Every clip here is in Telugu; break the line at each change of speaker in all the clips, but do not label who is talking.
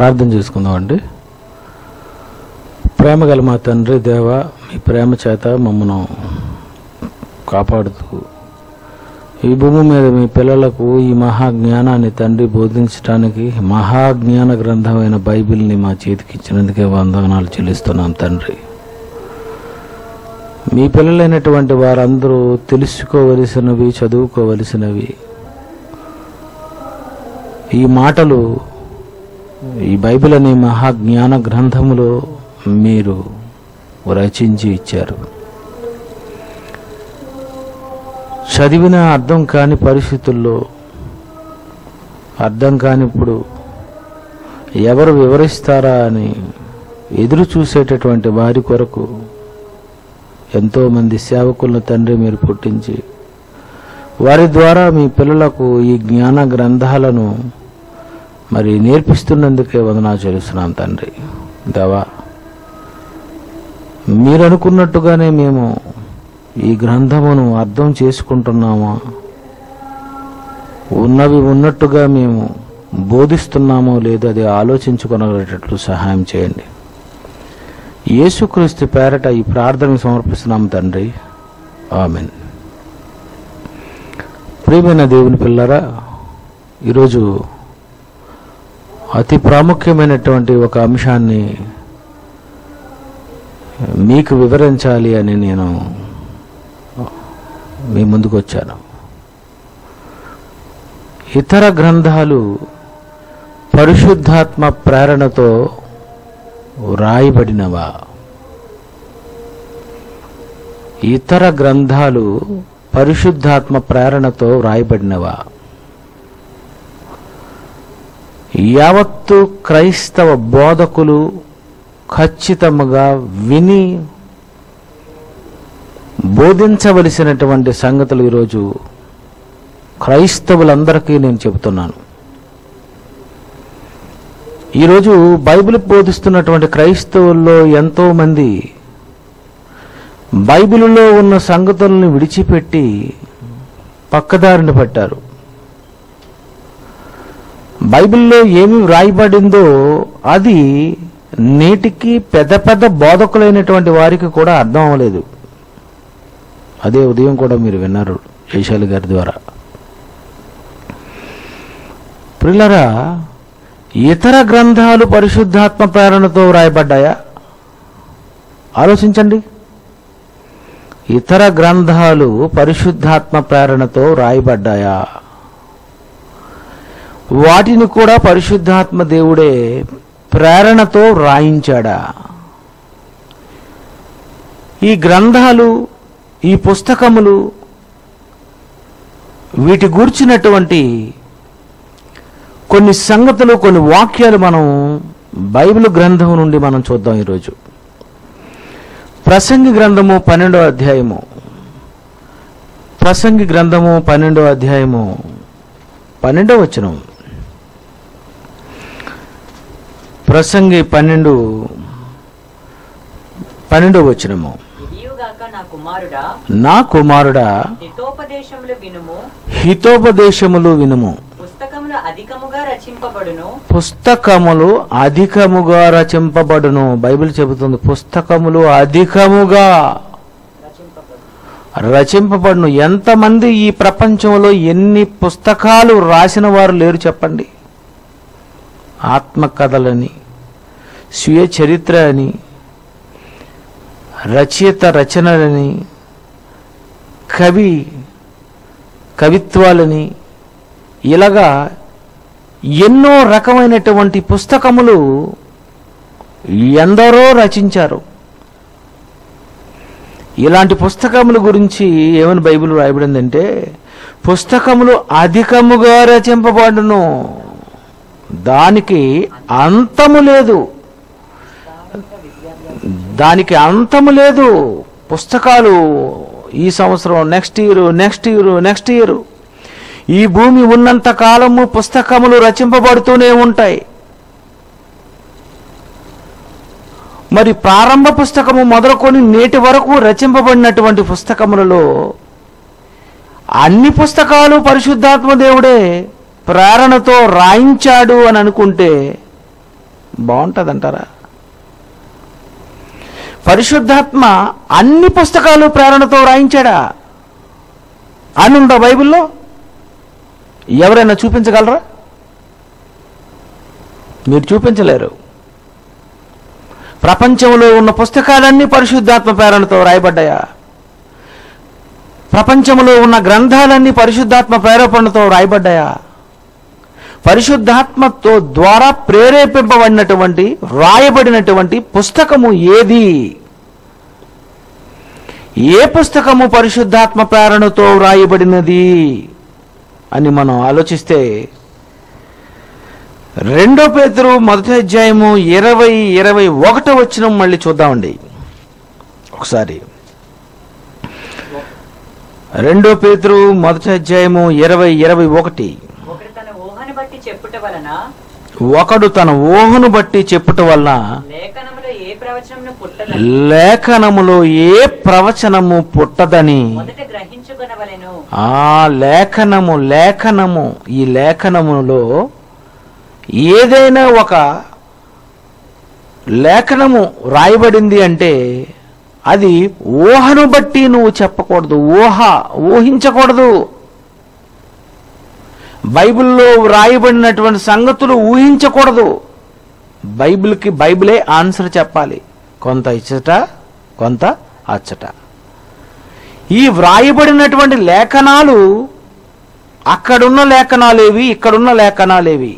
ప్రార్థన చేసుకుందామండి ప్రేమ గల మా తండ్రి దేవ మీ ప్రేమ చేత మమ్మను కాపాడుతూ ఈ భూమి మీద మీ పిల్లలకు ఈ మహాజ్ఞానాన్ని తండ్రి బోధించడానికి మహాజ్ఞాన గ్రంథమైన బైబిల్ని మా చేతికి ఇచ్చినందుకే వందనాలు చెల్లిస్తున్నాం తండ్రి మీ పిల్లలైనటువంటి వారందరూ తెలుసుకోవలసినవి చదువుకోవలసినవి ఈ మాటలు ఈ బైబిల్ అనే మహాజ్ఞాన గ్రంథములో మీరు రచించి ఇచ్చారు చదివిన అర్థం కాని పరిస్థితుల్లో అర్థం కానిప్పుడు ఎవరు వివరిస్తారా అని ఎదురు చూసేటటువంటి వారి కొరకు ఎంతోమంది సేవకులను తండ్రి మీరు పుట్టించి వారి ద్వారా మీ పిల్లలకు ఈ జ్ఞాన గ్రంథాలను మరి నేర్పిస్తున్నందుకే వందనా చెల్లిస్తున్నాం తండ్రి దేవా మీరు అనుకున్నట్టుగానే మేము ఈ గ్రంథమును అర్థం చేసుకుంటున్నామా ఉన్నవి ఉన్నట్టుగా మేము బోధిస్తున్నామో లేదో అది ఆలోచించుకొనగలిగేటట్లు సహాయం చేయండి యేసుక్రీస్తు పేరట ఈ ప్రార్థన సమర్పిస్తున్నాం తండ్రి ఆమెన్ ప్రియమైన దేవుని పిల్లరా ఈరోజు అతి ప్రాముఖ్యమైనటువంటి ఒక అంశాన్ని మీకు వివరించాలి అని నేను మీ ముందుకు వచ్చాను ఇతర గ్రంథాలు పరిశుద్ధాత్మ ప్రేరణతో రాయబడినవా ఇతర గ్రంథాలు పరిశుద్ధాత్మ ప్రేరణతో రాయబడినవా యావత్తు క్రైస్తవ బోధకులు ఖచ్చితముగా విని బోధించవలసినటువంటి సంగతులు ఈరోజు క్రైస్తవులందరికీ నేను చెబుతున్నాను ఈరోజు బైబిల్ బోధిస్తున్నటువంటి క్రైస్తవుల్లో ఎంతో మంది బైబిలులో ఉన్న సంగతులను విడిచిపెట్టి పక్కదారిని పట్టారు బైబిల్లో ఏమి వ్రాయబడిందో అది నేటికి పెద్ద పెద్ద బోధకులైనటువంటి వారికి కూడా అర్థం అవ్వలేదు అదే ఉదయం కూడా మీరు విన్నారు జయశాలి గారి ద్వారా ప్రిల్లరా ఇతర గ్రంథాలు పరిశుద్ధాత్మ ప్రేరణతో వ్రాయబడ్డాయా ఆలోచించండి ఇతర గ్రంథాలు పరిశుద్ధాత్మ ప్రేరణతో రాయబడ్డాయా వాటిని కూడా పరిశుద్ధాత్మ దేవుడే ప్రేరణతో రాయించాడా ఈ గ్రంథాలు ఈ పుస్తకములు వీటి గూర్చినటువంటి కొన్ని సంగతులు కొన్ని వాక్యాలు మనం బైబిల్ గ్రంథం నుండి మనం చూద్దాం ఈరోజు ప్రసంగి గ్రంథము పన్నెండో అధ్యాయము ప్రసంగి గ్రంథము పన్నెండో అధ్యాయము పన్నెండో వచనం ప్రసంగి పన్నెండు పన్నెండో వచనము
ఇదియుగాక నా కుమారుడా
నా కుమారుడా
హితోపదేశములు వినుము
హితోపదేశములు వినుము
పుస్తకములు అధికముగా రచింపబడును
పుస్తకములు అధికముగా రచింపబడును బైబిల్ చెబుతుంది పుస్తకములు అధికముగా
రచింపబడును
రచింపబడును ఎంతమంది ఈ ప్రపంచంలో ఎన్ని పుస్తకాలు రాసిన వారు లేరు చెప్పండి ఆత్మకథలని స్వీయ చరిత్ర అని రచయిత రచనలని కవి కవిత్వాలని ఇలాగా ఎన్నో రకమైనటువంటి పుస్తకములు ఎందరో రచించారు ఇలాంటి పుస్తకముల గురించి ఏమని బైబిల్ రాయబడిందంటే పుస్తకములు అధికముగా రచింపబడును దానికి అంతము లేదు దానికి అంతము లేదు పుస్తకాలు ఈ సంవత్సరం next year next year next year ఈ భూమి ఉన్నంత కాలము పుస్తకములు రచింపబడుతూనే ఉంటాయి మరి ప్రారంభ పుస్తకము మొదలుకొని నేటి వరకు రచింపబడినటువంటి పుస్తకములలో అన్ని పుస్తకాలు పరిశుద్ధాత్మ దేవుడే ప్రేరణతో రాయించాడు అని అనుకుంటే బాగుంటుంది అంటారా పరిశుద్ధాత్మ అన్ని పుస్తకాలు ప్రేరణతో రాయించాడా అని ఉందా బైబిల్లో ఎవరైనా చూపించగలరా మీరు చూపించలేరు ప్రపంచంలో ఉన్న పుస్తకాలన్నీ పరిశుద్ధాత్మ ప్రేరణతో రాయబడ్డాయా ప్రపంచంలో ఉన్న గ్రంథాలన్నీ పరిశుద్ధాత్మ ప్రేరేపణతో రాయబడ్డాయా పరిశుద్ధాత్మతో ద్వారా ప్రేరేపింపబడినటువంటి రాయబడినటువంటి పుస్తకము ఏది ఏ పుస్తకము పరిశుద్ధాత్మ ప్రేరణతో వ్రాయబడినది అని మనం ఆలోచిస్తే రెండో పేతురు మొదటి అధ్యాయము ఇరవై ఇరవై ఒకటో వచ్చిన మళ్ళీ చూద్దామండి ఒకసారి రెండో పేతురు మొదటి అధ్యాయము ఇరవై ఇరవై ఒకటి
ఒకడు తన ఊహను బట్టి చెప్పుట వలన
ఒకడు తన ఊహను బట్టి చెప్పుట వలన
లేఖనములో ఏ ప్రవచనమును పుట్టదని
లేఖనములో ఏ ప్రవచనము పుట్టదని
మొదట గ్రహించుకొనవలెను
ఆ లేఖనము లేఖనము ఈ లేఖనములో ఏదైనా ఒక లేఖనము రాయబడింది అంటే అది ఊహను బట్టి నువ్వు చెప్పకూడదు ఊహ ఊహించకూడదు బైబిల్లో రాయబడినటువంటి సంగతులు ఊహించకూడదు బైబిల్కి బైబిలే ఆన్సర్ చెప్పాలి కొంత ఇచ్చట కొంత అచ్చట ఈ వ్రాయబడినటువంటి లేఖనాలు అక్కడున్న లేఖనాలేవి ఇక్కడున్న లేఖనాలేవి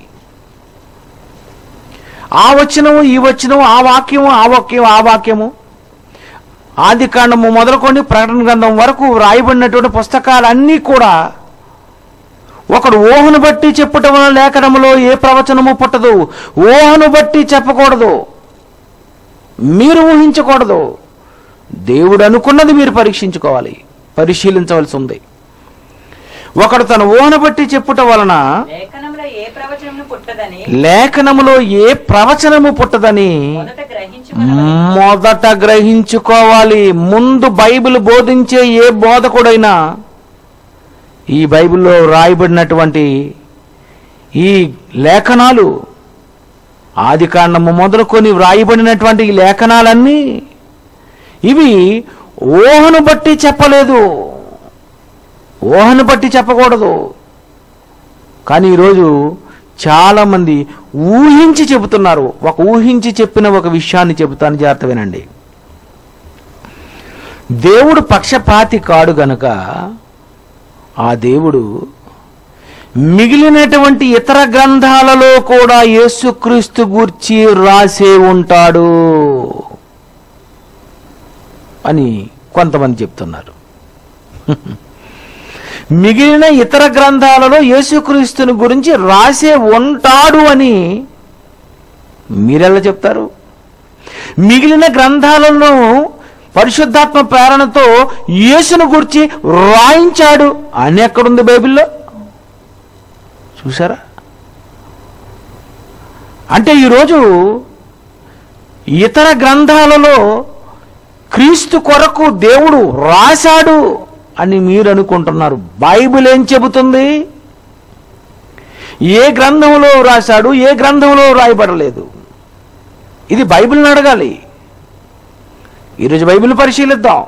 ఆ వచనము ఈ వచనము ఆ వాక్యము ఆ వాక్యము ఆ వాక్యము ఆది కాండము మొదలుకొని ప్రకటన గ్రంథం వరకు వ్రాయబడినటువంటి పుస్తకాలన్నీ కూడా ఒకడు ఊహను బట్టి చెప్పుట వలన లేఖనములో ఏ ప్రవచనము పుట్టదు ఊహను బట్టి చెప్పకూడదు మీరు ఊహించకూడదు దేవుడు అనుకున్నది మీరు పరీక్షించుకోవాలి పరిశీలించవలసి ఉంది ఒకడు తన ఊహను బట్టి చెప్పుట వలన
లేఖనములో ఏ ప్రవచనమును పుట్టదని
లేఖనములో ఏ ప్రవచనము పుట్టదని
మొదట గ్రహించుకొనవలెను
మొదట గ్రహించుకోవాలి ముందు బైబిల్ బోధించే ఏ బోధకుడైనా ఈ బైబిల్లో రాయబడినటువంటి ఈ లేఖనాలు ఆది కాండము మొదలుకొని వ్రాయబడినటువంటి ఈ లేఖనాలన్నీ ఇవి ఊహను బట్టి చెప్పలేదు ఊహను బట్టి చెప్పకూడదు కానీ ఈరోజు చాలామంది ఊహించి చెబుతున్నారు ఒక ఊహించి చెప్పిన ఒక విషయాన్ని చెబుతాను జాగ్రత్త వినండి దేవుడు పక్షపాతి కాడు గనుక ఆ దేవుడు మిగిలినటువంటి ఇతర గ్రంథాలలో కూడా యేసుక్రీస్తు గూర్చి రాసే ఉంటాడు అని కొంతమంది చెప్తున్నారు మిగిలిన ఇతర గ్రంథాలలో యేసుక్రీస్తుని గురించి రాసే ఉంటాడు అని మీరెలా చెప్తారు మిగిలిన గ్రంథాలను పరిశుద్ధాత్మ ప్రేరణతో యేసును గురించి రాయించాడు అని ఎక్కడుంది బైబిల్లో చూసారా అంటే ఈరోజు ఇతర గ్రంథాలలో క్రీస్తు కొరకు దేవుడు రాశాడు అని మీరు అనుకుంటున్నారు బైబిల్ ఏం చెబుతుంది ఏ గ్రంథంలో రాశాడు ఏ గ్రంథంలో రాయబడలేదు ఇది బైబిల్ని అడగాలి ఈరోజు బైబిల్ పరిశీలిద్దాం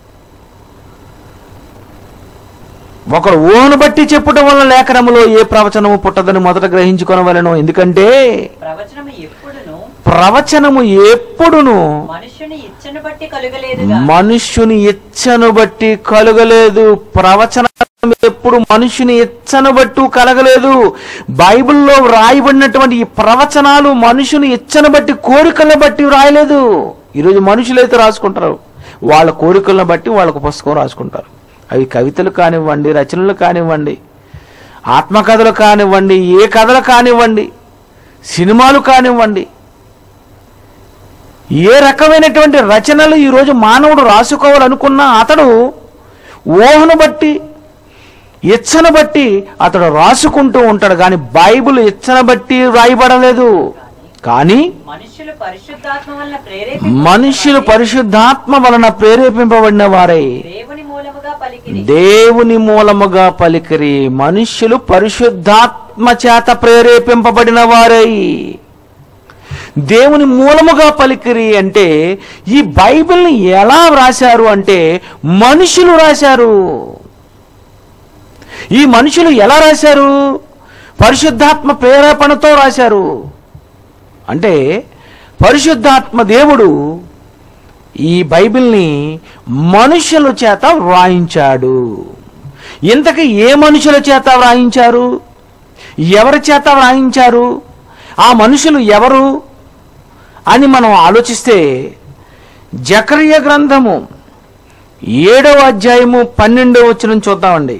ఒకడు ఊహను బట్టి చెప్పుట వల్ల లేఖనములో ఏ ప్రవచనము పుట్టదని మొదట గ్రహించుకొనవలెను ఎందుకంటే
ప్రవచనము ఎప్పుడును
ప్రవచనము ఎప్పుడును
మనుష్యుని ఇచ్చను బట్టి కలుగలేదుగా
మనుష్యుని ఇచ్చను బట్టి కలగలేదు ప్రవచనం ఎప్పుడు మనుష్యుని ఇచ్చను బట్టు కలగలేదు బైబిల్లో రాయబడినటువంటి ఈ ప్రవచనాలు మనుషుని ఇచ్చను బట్టి కోరికలను బట్టి రాయలేదు ఈరోజు మనుషులైతే రాసుకుంటారు వాళ్ళ కోరికలను బట్టి వాళ్ళకు పుస్తకం రాసుకుంటారు అవి కవితలు కానివ్వండి రచనలు కానివ్వండి ఆత్మకథలు కానివ్వండి ఏ కథలు కానివ్వండి సినిమాలు కానివ్వండి ఏ రకమైనటువంటి రచనలు ఈరోజు మానవుడు రాసుకోవాలనుకున్నా అతడు ఊహను బట్టి ఇచ్చను బట్టి అతడు రాసుకుంటూ ఉంటాడు కానీ బైబిల్ ఇచ్చను బట్టి రాయబడలేదు కానీ
మనుష్యులు పరిశుద్ధాత్మ వలన ప్రేరేపి
మనుష్యులు పరిశుద్ధాత్మ వలన ప్రేరేపింపబడిన వారై
దేవుని మూలముగా పలికిరి
దేవుని మూలముగా పలికిరి మనుష్యులు పరిశుద్ధాత్మ చేత ప్రేరేపింపబడిన వారై దేవుని మూలముగా పలికిరి అంటే ఈ బైబిల్ని ఎలా రాశారు అంటే మనుషులు రాశారు ఈ మనుషులు ఎలా రాశారు పరిశుద్ధాత్మ ప్రేరేపణతో రాశారు అంటే పరిశుద్ధాత్మ దేవుడు ఈ బైబిల్ని మనుషుల చేత వ్రాయించాడు ఇంతకు ఏ మనుషుల చేత వ్రాయించారు ఎవరి చేత వ్రాయించారు ఆ మనుషులు ఎవరు అని మనం ఆలోచిస్తే జకర్య గ్రంథము ఏడవ అధ్యాయము పన్నెండవ వచ్చిన చూద్దామండి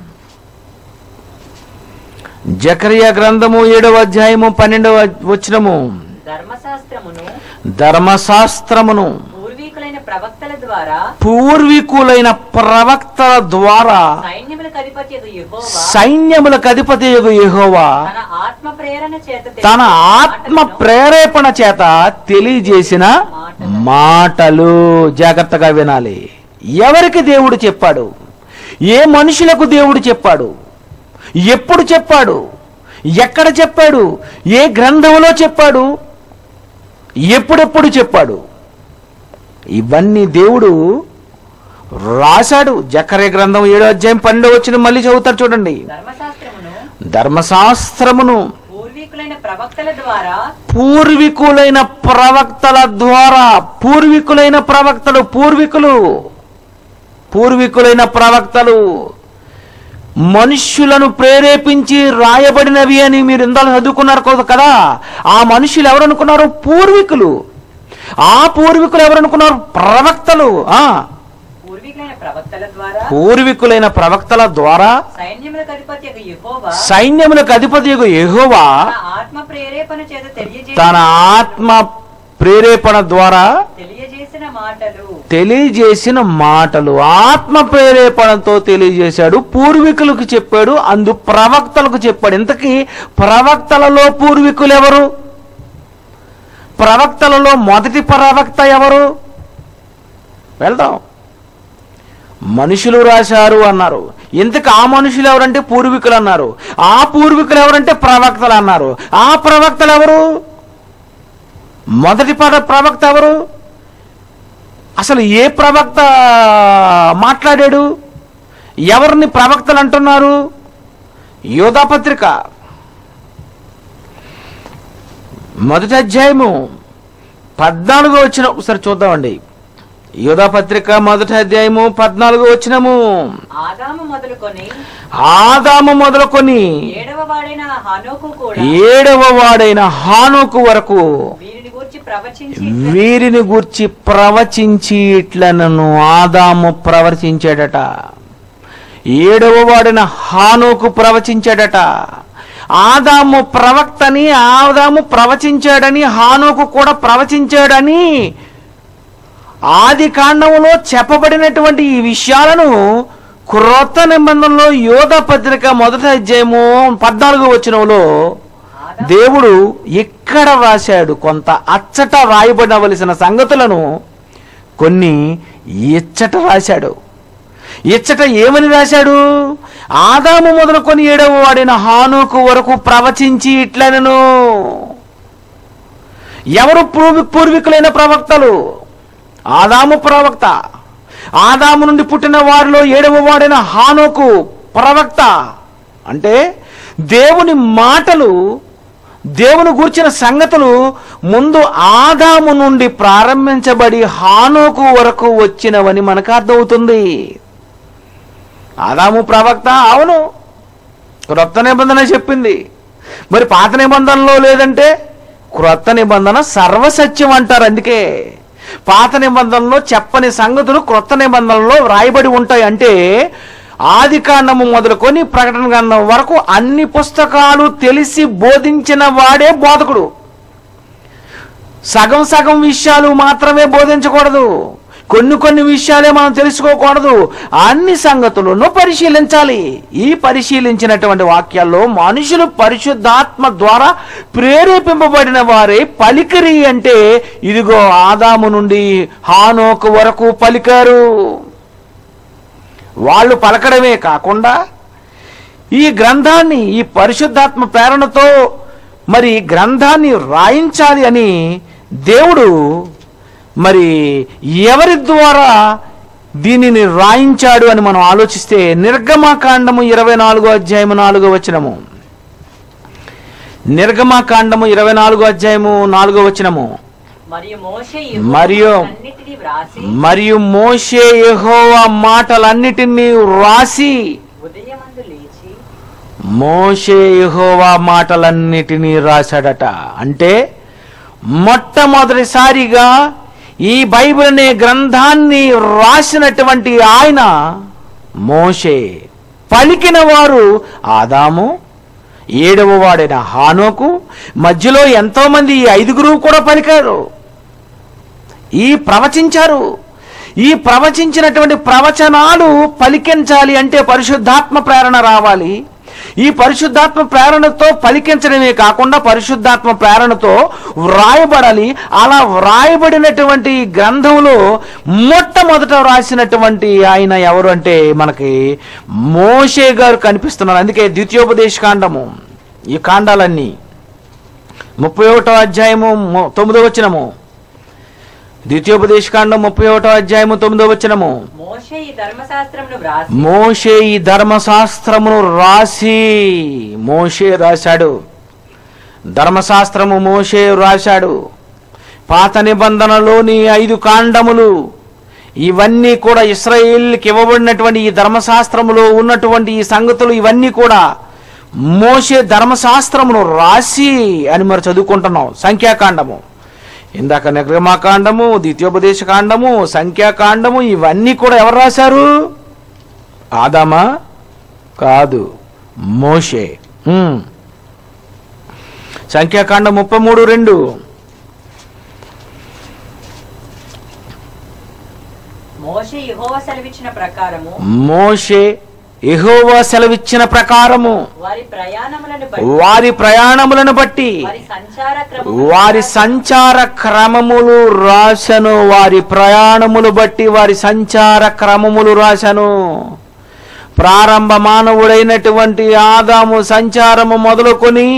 జకర్య గ్రంథము ఏడవ అధ్యాయము పన్నెండవ వచనము
ధర్మశాస్త్రమును
ధర్మశాస్త్రమును
పూర్వీకులైన ప్రవక్తల ద్వారా
పూర్వీకులైన ప్రవక్తల ద్వారా
సైన్యములకు అధిపతి యెహోవా
సైన్యములకు అధిపతి యెహోవా
తన ఆత్మ ప్రేరణ చేత
తన
తెలియజేసిన
ఆత్మ
మాటలను
ప్రేరేపణ చేత తెలియజేసిన మాటలు జాగ్రత్తగా వినాలి ఎవరికి దేవుడు చెప్పాడు ఏ మనుషులకు దేవుడు చెప్పాడు ఎప్పుడు చెప్పాడు ఎక్కడ చెప్పాడు ఏ గ్రంథంలో చెప్పాడు ఎప్పుడెప్పుడు చెప్పాడు ఇవన్నీ దేవుడు రాశాడు జకరే గ్రంథం ఏడో అధ్యాయం పన్నెండో వచ్చిన మళ్ళీ చదువుతారు చూడండి
ధర్మశాస్త్రమును
ధర్మశాస్త్రమును
పూర్వీకులైన ప్రవక్తల ద్వారా
పూర్వీకులైన ప్రవక్తల ద్వారా పూర్వీకులైన ప్రవక్తలు పూర్వీకులు పూర్వీకులైన ప్రవక్తలు మనుష్యులను ప్రేరేపించి రాయబడినవి అని మీరు ఇందాక చదువుకున్నారు కదా- కదా ఆ మనుషులు ఎవరు అనుకున్నారు పూర్వీకులు ఆ పూర్వీకులు ఎవరు అనుకున్నారు ప్రవక్తలు ఆ
పూర్వీకులైన ప్రవక్తల ద్వారా
పూర్వీకులైన ప్రవక్తల ద్వారా
సైన్యములకు అధిపతి యెహోవా
సైన్యములకు అధిపతి యెహోవా
తన ఆత్మ ప్రేరేపణ చేత తెలియజేసిన
తన ఆత్మ ప్రేరేపణ ద్వారా
తెలియజేసిన మాటలు
తెలియజేసిన మాటలు ఆత్మ ప్రేరేపణతో తెలియజేశాడు పూర్వీకులకు చెప్పాడు అందు ప్రవక్తలకు చెప్పాడు ఇంతకీ ప్రవక్తలలో పూర్వీకులు ఎవరు ప్రవక్తలలో మొదటి ప్రవక్త ఎవరు వెళ్దాం మనుషులు రాశారు అన్నారు ఇంతకు ఆ మనుషులు ఎవరంటే పూర్వీకులు అన్నారు ఆ పూర్వీకులు ఎవరంటే ప్రవక్తలు అన్నారు ఆ ప్రవక్తలు ఎవరు మొదటి పద ప్రవక్త ఎవరు అసలు ఏ ప్రవక్త మాట్లాడాడు ఎవరిని ప్రవక్తలు అంటున్నారు యోధా పత్రిక మొదటి అధ్యాయము పద్నాలుగో వచ్చిన ఒకసారి చూద్దామండి యోధా పత్రిక మొదటి అధ్యాయము పద్నాలుగో వచ్చినము
ఆదాము మొదలుకొని
ఆదాము మొదలుకొని
ఏడవ వాడైన హనోకు కూడా
ఏడవ వాడైన హానుకు వరకు
వీరిని గూర్చి ప్రవచించి
వీరిని గూర్చి ప్రవచించి ఇట్లనను ఆదాము ప్రవచించాడట ఏడవ వాడిన హానుకు ప్రవచించాడట ఆదాము ప్రవక్తని ఆదాము ప్రవచించాడని హానుకు కూడా ప్రవచించాడని ఆది కాండములో చెప్పబడినటువంటి ఈ విషయాలను క్రొత్త నిబంధనలో యోధ పత్రిక మొదటి అధ్యాయము పద్నాలుగు వచనంలో
ఆదాము
దేవుడు ఇక్కడ రాశాడు కొంత అచ్చట రాయబడవలసిన సంగతులను కొన్ని ఇచ్చట రాశాడు ఇచ్చట ఏమని రాశాడు ఆదాము మొదలుకొని ఏడవ వాడిన హానుకు వరకు ప్రవచించి ఇట్లనను ఎవరు పూర్వి పూర్వీకులైన ప్రవక్తలు ఆదాము ప్రవక్త ఆదాము నుండి పుట్టిన వారిలో ఏడవ వాడైన హానోకు ప్రవక్త అంటే దేవుని మాటలు దేవుని గూర్చిన సంగతులు ముందు ఆదాము నుండి ప్రారంభించబడి హానోకు వరకు వచ్చినవని మనకు అర్థమవుతుంది ఆదాము ప్రవక్త అవును క్రొత్త నిబంధన చెప్పింది మరి పాత నిబంధనలో లేదంటే క్రొత్త నిబంధన సర్వసత్యం అంటారు అందుకే పాత నిబంధనలో చెప్పని సంగతులు క్రొత్త నిబంధనలో వ్రాయబడి ఉంటాయి అంటే ఆది కాండము మొదలుకొని ప్రకటన కాండం వరకు అన్ని పుస్తకాలు తెలిసి బోధించిన వాడే బోధకుడు సగం సగం విషయాలు మాత్రమే బోధించకూడదు కొన్ని కొన్ని విషయాలే మనం తెలుసుకోకూడదు అన్ని సంగతులను పరిశీలించాలి ఈ పరిశీలించినటువంటి వాక్యాల్లో మనుషులు పరిశుద్ధాత్మ ద్వారా ప్రేరేపింపబడిన వారే పలికరి అంటే ఇదిగో ఆదాము నుండి హానోకు వరకు పలికారు వాళ్ళు పలకడమే కాకుండా ఈ గ్రంథాన్ని ఈ పరిశుద్ధాత్మ ప్రేరణతో మరి గ్రంథాన్ని రాయించాలి అని దేవుడు మరి ఎవరి ద్వారా దీనిని రాయించాడు అని మనం ఆలోచిస్తే నిర్గమాకాండము ఇరవై నాలుగో అధ్యాయము నాలుగో వచనము నిర్గమాకాండము ఇరవై నాలుగో అధ్యాయము నాలుగో వచనము
మరియు మోషే
మరియు
అన్నిటినీ వ్రాసి
మరియు మోషే యెహోవా మాటలన్నిటినీ రాసి
ఉదయమందు లేచి
మోషే యెహోవా మాటలన్నిటినీ రాశాడట అంటే మొట్టమొదటిసారిగా ఈ బైబిల్ అనే గ్రంథాన్ని రాసినటువంటి ఆయన మోషే పలికిన వారు ఆదాము ఏడవ వాడైన హానోకు మధ్యలో ఎంతో మంది ఈ ఐదుగురు కూడా పలికారు ఈ ప్రవచించారు ఈ ప్రవచించినటువంటి ప్రవచనాలు పలికించాలి అంటే పరిశుద్ధాత్మ ప్రేరణ రావాలి ఈ పరిశుద్ధాత్మ ప్రేరణతో పలికించడమే కాకుండా పరిశుద్ధాత్మ ప్రేరణతో వ్రాయబడాలి అలా వ్రాయబడినటువంటి ఈ గ్రంథంలో మొట్టమొదట రాసినటువంటి ఆయన ఎవరు అంటే మనకి మోషే గారు కనిపిస్తున్నారు అందుకే ద్వితీయోపదేశ కాండము ఈ కాండాలన్నీ ముప్పై ఒకటో అధ్యాయము మొ- తొమ్మిదో వచ్చినము ద్వితీయోపదేశకాండం ముప్పై ఒకటో అధ్యాయము తొమ్మిదో వచ్చినము
మోషే ఈ ధర్మశాస్త్రమును వ్రాసి
మోషే ఈ ధర్మశాస్త్రమును రాసి మోషే రాశాడు ధర్మశాస్త్రము మోషే రాశాడు పాత నిబంధనలోని ఐదు కాండములు ఇవన్నీ కూడా ఇస్రాయేల్కి ఇవ్వబడినటువంటి ఈ ధర్మశాస్త్రములో ఉన్నటువంటి ఈ సంగతులు ఇవన్నీ కూడా మోషే ధర్మశాస్త్రమును రాసి అని మరి చదువుకుంటున్నాం సంఖ్యాకాండము ఇందాక నిర్గమాకాండము ద్వితీయోపదేశ కాండము సంఖ్యాకాండము ఇవన్నీ కూడా ఎవరు రాశారు ఆదామా కాదు మోషే ఉమ్. సంఖ్యాకాండం ముప్పై మూడు రెండు
మోషే యెహోవా సెలవిచ్చిన ప్రకారము
మోషే ఎహోవా సెలవిచ్చిన ప్రకారము
వారి ప్రయాణములను బట్టి
వారి ప్రయాణములను బట్టి
వారి సంచార క్రమము
వారి సంచార క్రమములు రాశను వారి ప్రయాణములు బట్టి వారి సంచార క్రమములు రాశను ప్రారంభ మానవుడైనటువంటి ఆదాము సంచారము మొదలుకొని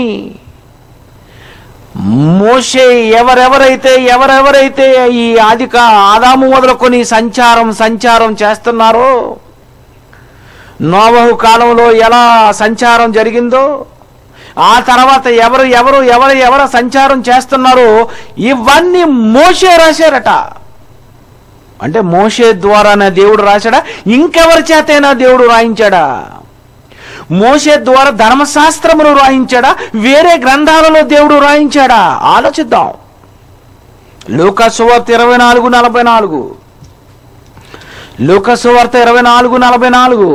మోషే ఎవరెవరైతే ఎవరెవరైతే ఈ ఆదిక ఆదాము మొదలుకొని సంచారం సంచారం చేస్తున్నారో నోవహు కాలంలో ఎలా సంచారం జరిగిందో ఆ తర్వాత ఎవరు ఎవరు ఎవరు ఎవరు సంచారం చేస్తున్నారో ఇవన్నీ మోషే రాశారట అంటే మోషే ద్వారానే దేవుడు రాశాడా ఇంకెవరి చేతైనా దేవుడు రాయించాడా మోషే ద్వారా ధర్మశాస్త్రమును రాయించాడా వేరే గ్రంథాలలో దేవుడు రాయించాడా ఆలోచిద్దాం లూకసువార్త ఇరవై నాలుగు నలభై నాలుగు లూకసువార్త ఇరవై నాలుగు నలభై నాలుగు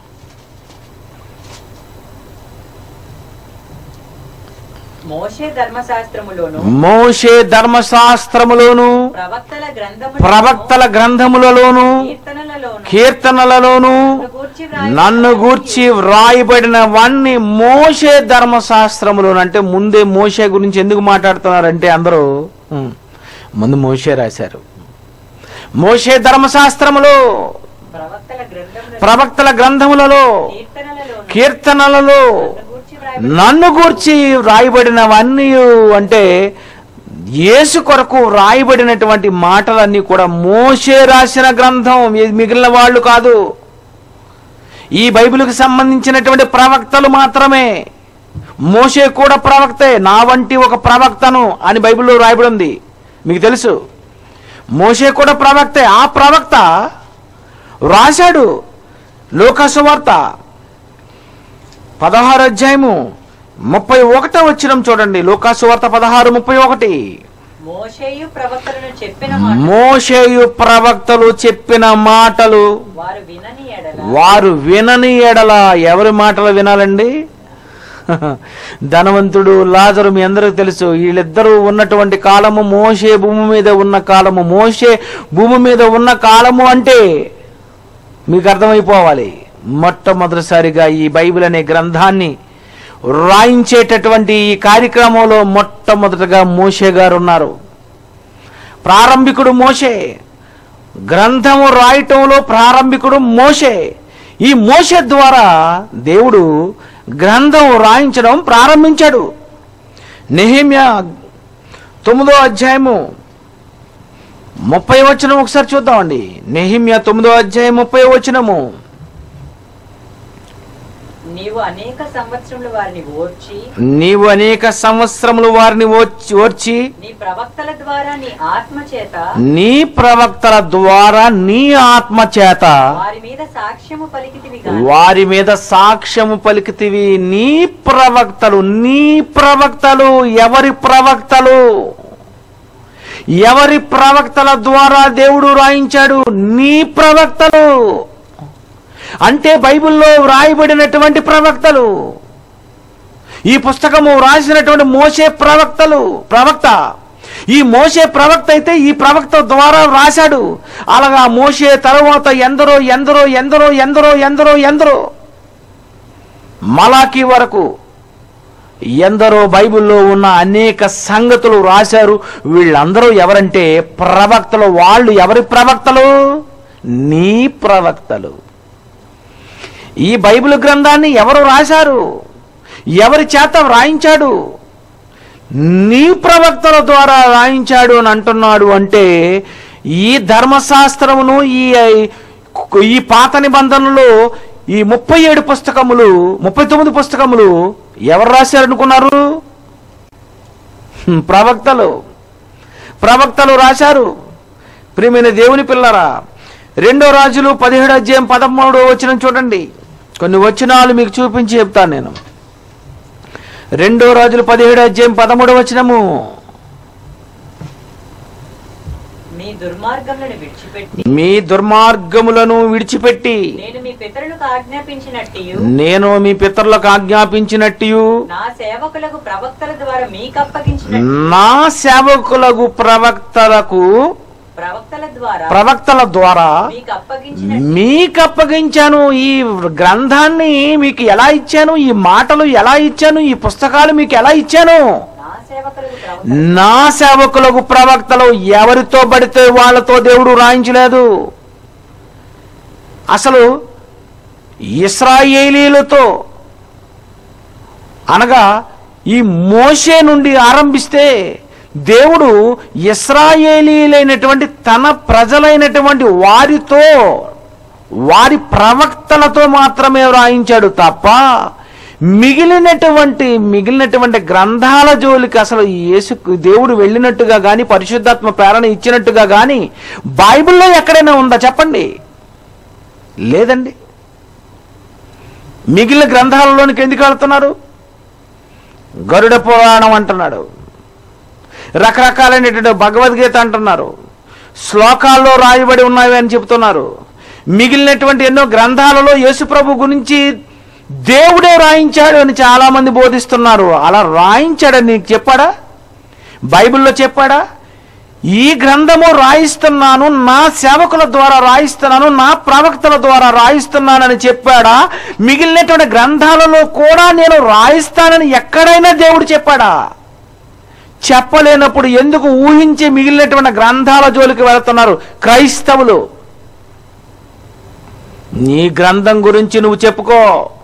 మోషే ధర్మశాస్త్రములోను
మోషే ధర్మశాస్త్రములోను
ప్రవక్తల గ్రంథము
ప్రవక్తల గ్రంథములలోను
కీర్తనలలోను
కీర్తనలలోను
గూర్చి
నన్ను గూర్చి వ్రాయబడినవన్నీ మోషే ధర్మశాస్త్రములోను అంటే ముందే మోషే గురించి ఎందుకు మాట్లాడుతున్నారంటే అందరూ ఉమ్, ముందు మోషే రాశారు మోషే ధర్మశాస్త్రములో
ప్రవక్తల గ్రంథములను
ప్రవక్తల గ్రంథములలో
కీర్తనలలోను
కీర్తనలలో
గూర్చి వ్రాయబడి
నన్ను గూర్చి వ్రాయబడినవన్నీ అంటే యేసు కొరకు వ్రాయబడినటువంటి మాటలన్నీ కూడా మోషే రాసిన గ్రంథం ఇది మిగిలిన వాళ్ళు కాదు ఈ బైబిల్కి సంబంధించినటువంటి ప్రవక్తలు మాత్రమే మోషే కూడా ప్రవక్తే నా వంటి ఒక ప్రవక్తను అని బైబిల్లో రాయబడి ఉంది మీకు తెలుసు మోషే కూడా ప్రవక్తే ఆ ప్రవక్త రాశాడు లోకసువార్త పదహారు అధ్యాయము ముప్పై ఒకటో వచ్చినం చూడండి లోకాసువార్త పదహారు ముప్పై ఒకటి
మోషేయు ప్రవక్తలను చెప్పిన మాట
మోషేయు ప్రవక్తలు చెప్పిన మాటలు
వారు వినని ఎడల
వారు వినని ఎడల ఎవరి మాటలు వినాలండి ధనవంతుడు లాజరు మీ అందరికీ తెలుసు వీళ్ళిద్దరూ ఉన్నటువంటి కాలము మోషే భూమి మీద ఉన్న కాలము మోషే భూమి మీద ఉన్న కాలము అంటే మీకు అర్థమైపోవాలి మొట్టమొదటిసారిగా ఈ బైబిల్ అనే గ్రంథాన్ని రాయించేటటువంటి ఈ కార్యక్రమంలో మొట్టమొదటగా మోషే గారు ఉన్నారు ప్రారంభికుడు మోషే గ్రంథము రాయటంలో ప్రారంభికుడు మోషే ఈ మోషే ద్వారా దేవుడు గ్రంథం రాయించడం ప్రారంభించాడు నెహిమ్యా తొమ్మిదో అధ్యాయము ముప్పై వచనం ఒకసారి చూద్దామండి నెహిమ్యా తొమ్మిదో అధ్యాయం ముప్పై వచనము
నీవు అనేక సంవత్సరములు వారిని ఓర్చి
నీవు అనేక సంవత్సరములు వారిని ఓర్చి ఓర్చి
నీ ప్రవక్తల ద్వారా నీ ఆత్మ చేత
నీ ప్రవక్తల ద్వారా నీ ఆత్మ చేత
వారి మీద సాక్ష్యము పలికితివి గాని
వారి మీద సాక్ష్యము పలికితివి నీ ప్రవక్తలు నీ ప్రవక్తలు ఎవరి ప్రవక్తలు ఎవరి ప్రవక్తల ద్వారా దేవుడు రాయించాడు నీ ప్రవక్తలు అంటే బైబిల్లో వ్రాయబడినటువంటి ప్రవక్తలు ఈ పుస్తకము రాసినటువంటి మోసే ప్రవక్తలు ప్రవక్త ఈ మోసే ప్రవక్త అయితే ఈ ప్రవక్త ద్వారా రాశాడు అలాగా మోసే తరువాత ఎందరో ఎందరో ఎందరో ఎందరో ఎందరో ఎందరో మలాకి వరకు ఎందరో బైబిల్లో ఉన్న అనేక సంగతులు రాశారు వీళ్ళందరూ ఎవరంటే ప్రవక్తలు వాళ్ళు ఎవరి ప్రవక్తలు నీ ప్రవక్తలు ఈ బైబిల్ గ్రంథాన్ని ఎవరు రాశారు ఎవరి చేత వ్రాయించాడు నీ ప్రవక్తల ద్వారా రాయించాడు అని అంటున్నాడు అంటే ఈ ధర్మశాస్త్రమును ఈ ఈ పాత నిబంధనలో ఈ ముప్పై ఏడు పుస్తకములు ముప్పై తొమ్మిది పుస్తకములు ఎవరు రాశారనుకున్నారు హ్మ్, ప్రవక్తలు ప్రవక్తలు రాశారు ప్రియమైన దేవుని పిల్లరా రెండో రాజులు పదిహేడు అధ్యాయం పదమూడో వచనం చూడండి కొన్ని వచనాలు మీకు చూపించి చెప్తాను నేను రెండో రాజులు పదిహేడు అధ్యాయం పదమూడో వచనము
మీ దుర్మార్గములను విడిచిపెట్టి
మీ దుర్మార్గములను విడిచిపెట్టి
నేను మీ పితరులకు ఆజ్ఞాపించినట్టు
నేను మీ పితరులకు ఆజ్ఞాపించినట్టు
నా సేవకులకు ప్రవక్తల ద్వారా మీకు అప్పగించిన
నా సేవకులకు ప్రవక్తలకు
ప్రవక్తల ద్వారా
ప్రవక్తల ద్వారా
మీకు అప్పగించిన
మీకు అప్పగించాను ఈ గ్రంథాన్ని మీకు ఎలా ఇచ్చాను ఈ మాటలు ఎలా ఇచ్చాను ఈ పుస్తకాలు మీకు ఎలా ఇచ్చాను
నా సేవకులకు ప్రవక్తల
నా సేవకులకు ప్రవక్తలు ఎవరితో పడితే వాళ్ళతో దేవుడు రాయించలేదు అసలు ఇస్రాయేలీలతో అనగా ఈ మోషే నుండి ఆరంభిస్తే దేవుడు ఇస్రాయేలీలైనటువంటి తన ప్రజలైనటువంటి వారితో వారి ప్రవక్తలతో మాత్రమే వ్రాయించాడు తప్ప మిగిలినటువంటి మిగిలినటువంటి గ్రంథాల జోలికి అసలు యేసు దేవుడు వెళ్ళినట్టుగా కానీ పరిశుద్ధాత్మ ప్రేరణ ఇచ్చినట్టుగా కానీ బైబిల్లో ఎక్కడైనా ఉందా చెప్పండి లేదండి మిగిలిన గ్రంథాలలోనికి ఎందుకు వెళ్తున్నారు గరుడ పురాణం అంటున్నాడు రకరకాలైనటువంటి భగవద్గీత అంటున్నారు శ్లోకాల్లో రాయబడి ఉన్నవి అని చెబుతున్నారు మిగిలినటువంటి ఎన్నో గ్రంథాలలో యేసుప్రభు గురించి దేవుడే రాయించాడు అని చాలా మంది బోధిస్తున్నారు అలా రాయించాడని నీకు చెప్పాడా బైబిల్లో చెప్పాడా ఈ గ్రంథము రాయిస్తున్నాను నా సేవకుల ద్వారా రాయిస్తున్నాను నా ప్రవక్తల ద్వారా రాయిస్తున్నానని చెప్పాడా మిగిలినటువంటి గ్రంథాలలో కూడా నేను రాయిస్తానని ఎక్కడైనా దేవుడు చెప్పాడా చెప్పలేనప్పుడు ఎందుకు ఊహించి మిగిలినటువంటి గ్రంథాల జోలికి వెళుతున్నారు క్రైస్తవులు నీ గ్రంథం గురించి నువ్వు చెప్పుకో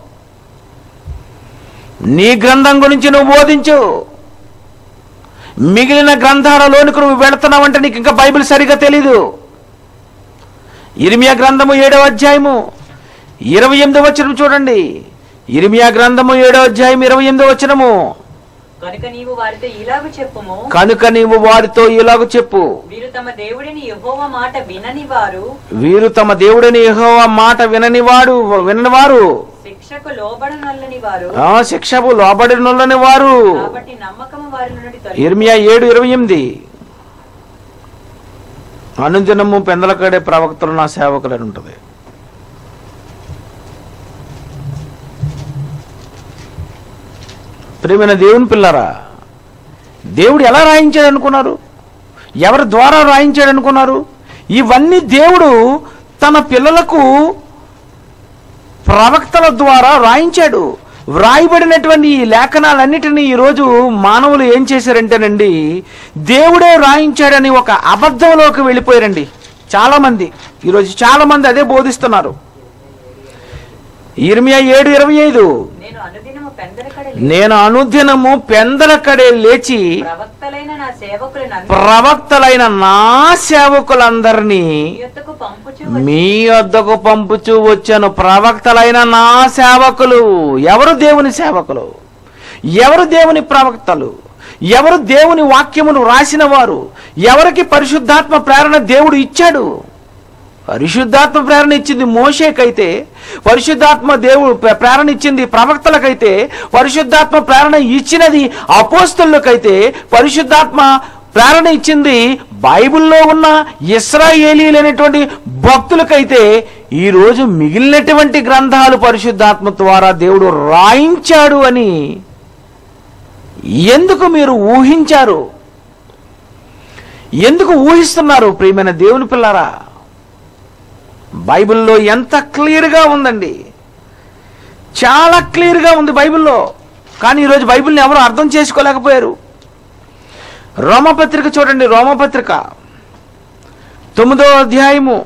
నీ గ్రంథం గురించి నువ్వు బోధించు మిగిలిన గ్రంథాలలోనికి నువ్వు వెళుతున్నావంటే నీకు ఇంకా బైబిల్ సరిగా తెలీదు ఇరిమియా గ్రంథము ఏడవ అధ్యాయము ఇరవై ఎనిమిది వచనం చూడండి ఇరిమియా గ్రంథము ఏడవ అధ్యాయం ఇరవై ఎనిమిది వచనము
కనుక నీవు వారితో ఇలాగ చెప్పుము
కనుక నీవు వారితో ఇలాగ చెప్పు
వీరు తమ దేవుడిని యెహోవ మాట వినని వారు
వీరు తమ దేవుడిని యెహోవా మాట విననివాడు విననివారు
శిక్షకు లోబడనల్లని వారు
ఆ శిక్షకు లోబడినొల్లని వారు
కాబట్టి నమ్మకము వారి నుండి తొలగి
ఇర్మియా ఏడు ఇరవై ఎనిమిది అనుదినము పెందలకడే ప్రవక్తలు నా సేవకులని ఉంటుంది ప్రియమైన దేవుని పిల్లరా దేవుడు ఎలా రాయించాడు అనుకున్నారు ఎవరి ద్వారా రాయించాడు అనుకున్నారు ఇవన్నీ దేవుడు తన పిల్లలకు ప్రవక్తల ద్వారా రాయించాడు వ్రాయబడినటువంటి ఈ లేఖనాలన్నిటినీ ఈరోజు మానవులు ఏం చేశారంటేనండి దేవుడే రాయించాడని ఒక అబద్ధంలోకి వెళ్ళిపోయారండి చాలామంది ఈరోజు చాలామంది అదే బోధిస్తున్నారు ఇర్మియా ఏడు ఇరవై ఐదు
నేను అనుదినము పెందలకడ
నేను అనుదినము పెందలకడే లేచి
ప్రవక్తలైన నా సేవకులను
ప్రవక్తలైన నా సేవకులందరినీ
యొద్దకు పంపుచు
మీ వద్దకు పంపుచూ వచ్చాను ప్రవక్తలైన నా సేవకులు ఎవరు దేవుని సేవకులు ఎవరు దేవుని ప్రవక్తలు ఎవరు దేవుని వాక్యమును రాసిన వారు ఎవరికి పరిశుద్ధాత్మ ప్రేరణ దేవుడు ఇచ్చాడు పరిశుద్ధాత్మ ప్రేరణ ఇచ్చింది మోషేకైతే పరిశుద్ధాత్మ దేవుడు ప్ర- ప్రేరణ ఇచ్చింది ప్రవక్తలకైతే పరిశుద్ధాత్మ ప్రేరణ ఇచ్చినది అపోస్తులకైతే పరిశుద్ధాత్మ ప్రేరణ ఇచ్చింది బైబిల్లో ఉన్న ఇస్రాయేలీలైనటువంటి భక్తులకైతే ఈ రోజు మిగిలినటువంటి గ్రంథాలు పరిశుద్ధాత్మ ద్వారా దేవుడు రాయించాడు అని ఎందుకు మీరు ఊహించారు ఎందుకు ఊహిస్తున్నారు ప్రియమైన దేవుని పిల్లారా బైబిల్లో ఎంత క్లియర్గా ఉందండి చాలా క్లియర్గా ఉంది బైబిల్లో కానీ ఈరోజు బైబిల్ని ఎవరు అర్థం చేసుకోలేకపోయారు రోమపత్రిక చూడండి రోమపత్రిక తొమ్మిదో అధ్యాయము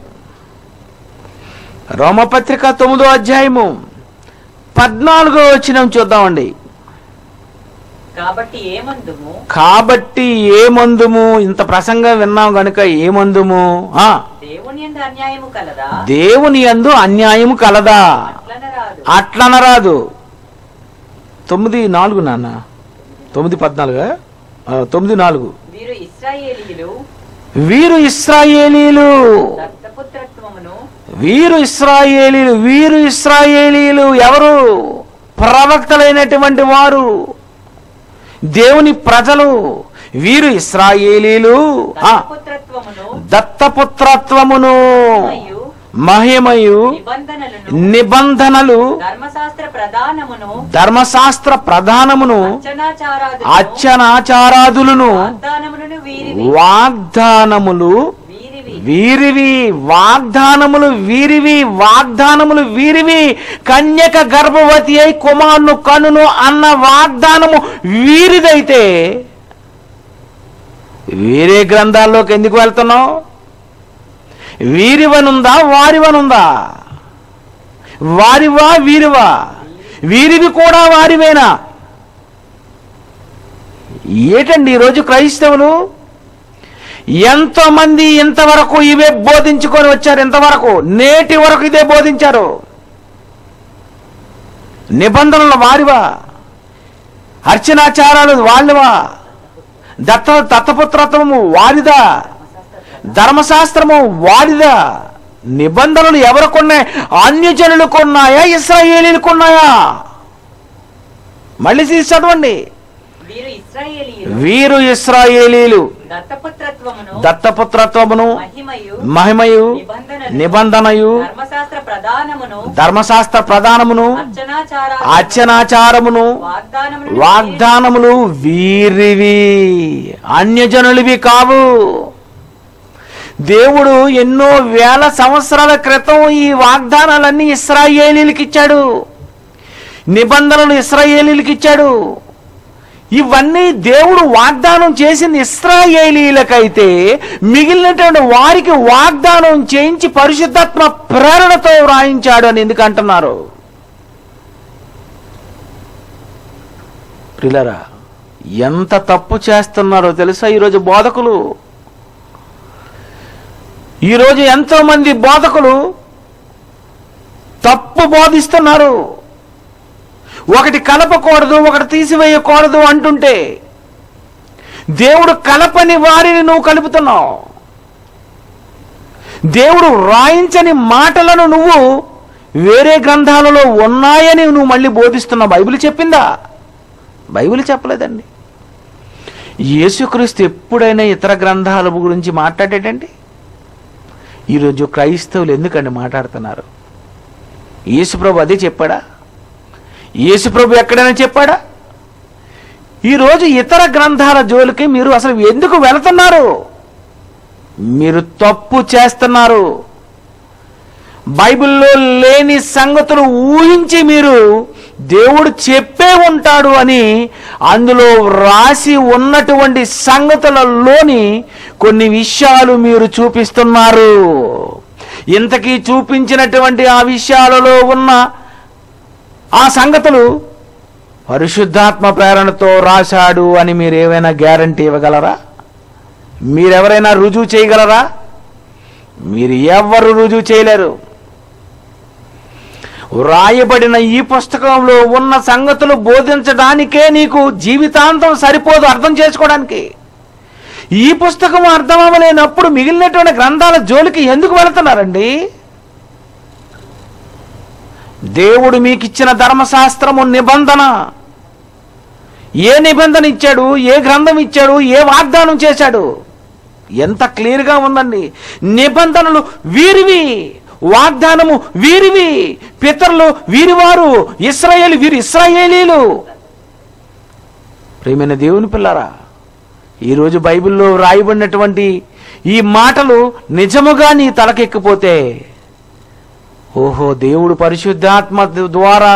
రోమపత్రిక తొమ్మిదో అధ్యాయము పద్నాలుగో వచ్చిన చూద్దామండి
కాబట్టి ఏమందుము
కాబట్టి ఏ మందుము ఇంత ప్రసంగం విన్నాం గనుక ఏ మందుము ఆ
దేవుని యందు అన్యాయము కలదా
దేవుని యందు అన్యాయము కలదా
అట్లనరాదు
అట్లనరాదు తొమ్మిది నాలుగు నాన్న తొమ్మిది పద్నాలుగా ఆ, తొమ్మిది నాలుగు
వీరు ఇస్రాయేలీలు
వీరు ఇస్రాయేలీలు
దత్తపుత్రత్వమును
వీరు ఇస్రాయేలీలు వీరు ఇస్రాయేలీలు ఎవరు ప్రవక్తలైనటువంటి వారు దేవుని ప్రజలు వీరు ఇస్రాయేలీలు ఆ,
దత్తపుత్రత్వమును
దత్తపుత్రత్వమును
మరియు
మహిమయు
నిబంధనలను
నిబంధనలు
ధర్మశాస్త్ర ప్రధానమును
ధర్మశాస్త్ర ప్రధానమును
అర్చనాచారాదులను
అర్చనాచారాదులను
వాగ్దానములను వీరివి
వాగ్దానములు
వీరివి
వీరివి వాగ్దానములు వీరివి వాగ్దానములు వీరివి కన్యక గర్భవతి అయి కుమారును కనును అన్న వాగ్దానము వీరిదైతే వేరే గ్రంథాల్లోకి ఎందుకు వెళ్తున్నావు వీరివనుందా వారివనుందా వారివా వీరివా వీరివి కూడా వారివేనా ఏటండి ఈరోజు క్రైస్తవులు ఎంతో మంది ఇంతవరకు ఇవే బోధించుకొని వచ్చారు ఇంతవరకు నేటి వరకు ఇదే బోధించారు నిబంధనలు వారివా అర్చనాచారాలు వాళ్ళవా దత్త దత్తపుత్రత్వము వారిదా ధర్మశాస్త్రము వారిదా నిబంధనలు ఎవరికున్నాయి అన్యజనులకు ఉన్నాయా ఇస్రాయేలీలకు ఉన్నాయా మళ్ళీ తీసి చదవండి
వీరు ఇస్రాయేలీలు
వీరు ఇస్రాయేలీలు
దత్తపుత్రత్వమును
దత్తపుత్రత్వమును
మహిమయు
మహిమయు
నిబంధనలు
నిబంధనయు
ధర్మశాస్త్ర ప్రధానమును
ధర్మశాస్త్ర ప్రధానమును
అర్చనాచార
అర్చనాచారమును
వాగ్దానములను
వాగ్దానములు వీరివి అన్యజనులవి కావు దేవుడు ఎన్నో వేల సంవత్సరాల క్రితం ఈ వాగ్దానాలన్నీ ఇస్రాయేలీలకు ఇచ్చాడు నిబంధనలు ఇస్రాయేలీలకు ఇచ్చాడు ఇవన్నీ దేవుడు వాగ్దానం చేసింది ఇస్రాయేలీలకైతే మిగిలినటువంటి వారికి వాగ్దానం చేయించి పరిశుద్ధాత్మ ప్రేరణతో వ్రాయించాడు అని ఎందుకు అంటున్నారు ప్రిలరా ఎంత తప్పు చేస్తున్నారో తెలుసా ఈరోజు బోధకులు ఈరోజు ఎంతో మంది బోధకులు తప్పు బోధిస్తున్నారు ఒకటి కలపకూడదు ఒకటి తీసివేయకూడదు అంటుంటే దేవుడు కలపని వారిని నువ్వు కలుపుతున్నావు దేవుడు రాయించని మాటలను నువ్వు వేరే గ్రంథాలలో ఉన్నాయని నువ్వు మళ్ళీ బోధిస్తున్నావు బైబిల్ చెప్పిందా బైబిల్ చెప్పలేదండి యేసుక్రీస్తు ఎప్పుడైనా ఇతర గ్రంథాల గురించి మాట్లాడేటండి ఈరోజు క్రైస్తవులు ఎందుకండి మాట్లాడుతున్నారు యేసుప్రభు అదే చెప్పాడా యేసుప్రభు ఎక్కడైనా చెప్పాడా ఈరోజు ఇతర గ్రంథాల జోలికి మీరు అసలు ఎందుకు వెళుతున్నారు మీరు తప్పు చేస్తున్నారు బైబిల్లో లేని సంగతులు ఊహించి మీరు దేవుడు చెప్పే ఉంటాడు అని అందులో రాసి ఉన్నటువంటి సంగతులలోని కొన్ని విషయాలు మీరు చూపిస్తున్నారు ఇంతకీ చూపించినటువంటి ఆ విషయాలలో ఉన్న ఆ సంగతులు పరిశుద్ధాత్మ ప్రేరణతో రాశాడు అని మీరు ఏమైనా గ్యారంటీ ఇవ్వగలరా మీరెవరైనా రుజువు చేయగలరా మీరు ఎవ్వరు రుజువు చేయలేరు వ్రాయబడిన ఈ పుస్తకంలో ఉన్న సంగతులు బోధించడానికే నీకు జీవితాంతం సరిపోదు అర్థం చేసుకోవడానికి ఈ పుస్తకం అర్థం అవ్వలేనప్పుడు మిగిలినటువంటి గ్రంథాల జోలికి ఎందుకు వెళుతున్నారండి దేవుడు మీకు ఇచ్చిన ధర్మశాస్త్రము నిబంధన ఏ నిబంధన ఇచ్చాడు ఏ గ్రంథం ఇచ్చాడు ఏ వాగ్దానం చేశాడు ఎంత క్లియర్గా ఉందండి నిబంధనలు వీరివి వాగ్దానము వీరివి పితరులు వీరివారు ఇస్రాయేల్ వీరి ఇస్రాయేలీలు ప్రేమైన దేవుని పిల్లరా ఈరోజు బైబిల్లో రాయబడినటువంటి ఈ మాటలు నిజముగా నీ తలకెక్కిపోతే ఓహో దేవుడు పరిశుద్ధాత్మ ద్వారా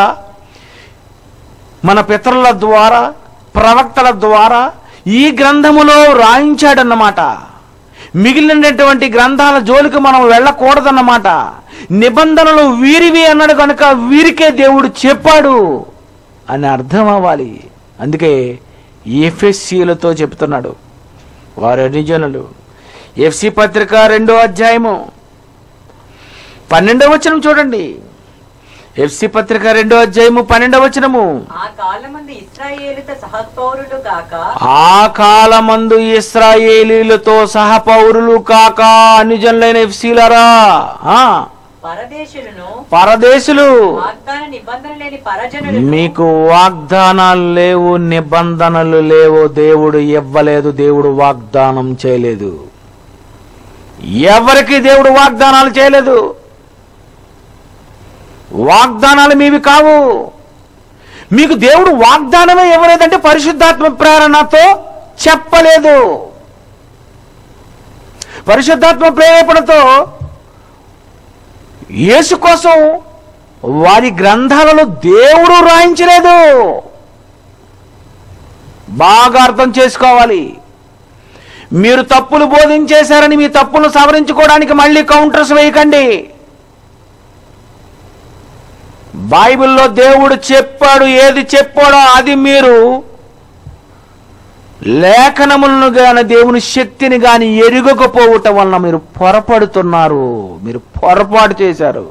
మన పితరుల ద్వారా ప్రవక్తల ద్వారా ఈ గ్రంథములో రాయించాడన్నమాట మిగిలినటువంటి గ్రంథాల జోలికి మనం వెళ్ళకూడదన్నమాట నిబంధనలు వీరివి అన్నాడు కనుక వీరికే దేవుడు చెప్పాడు అని అర్థం అవ్వాలి అందుకే ఎఫ్ఎస్సీలతో చెప్తున్నాడు వారు అనిజనులు ఎఫ్సి పత్రిక రెండో అధ్యాయము పన్నెండవ వచనం చూడండి ఎఫ్సి పత్రిక రెండో అధ్యాయము పన్నెండవ వచనము
ఆ కాలమందు ఇస్రాయేలుతో సహపౌరులు కాక
ఆ కాలమందు ఇస్రాయేలీలతో సహపౌరులు కాక అనుజనులైన ఎఫ్సీలరా ఆ,
పరదేశులను
పరదేశులు
వాగ్దాన నిబంధన లేని పరజనులు
మీకు వాగ్దానాలు లేవు నిబంధనలు లేవు దేవుడు ఇవ్వలేదు దేవుడు వాగ్దానం చేయలేదు ఎవరికి దేవుడు వాగ్దానాలు చేయలేదు వాగ్దానాలు మీవి కావు మీకు దేవుడు వాగ్దానమే ఇవ్వలేదంటే పరిశుద్ధాత్మ ప్రేరణతో చెప్పలేదు పరిశుద్ధాత్మ ప్రేరేపణతో యేసు కోసం వారి గ్రంథాలలో దేవుడు రాయించలేదు బాగా అర్థం చేసుకోవాలి మీరు తప్పులు బోధించేశారని మీ తప్పులు సవరించుకోవడానికి మళ్ళీ కౌంటర్స్ వేయకండి బైబిల్లో దేవుడు చెప్పాడు ఏది చెప్పాడో అది మీరు లేఖనములను గాని దేవుని శక్తిని గాని ఎరుగకపోవటం వలన మీరు పొరపడుతున్నారు మీరు పొరపాటు చేశారు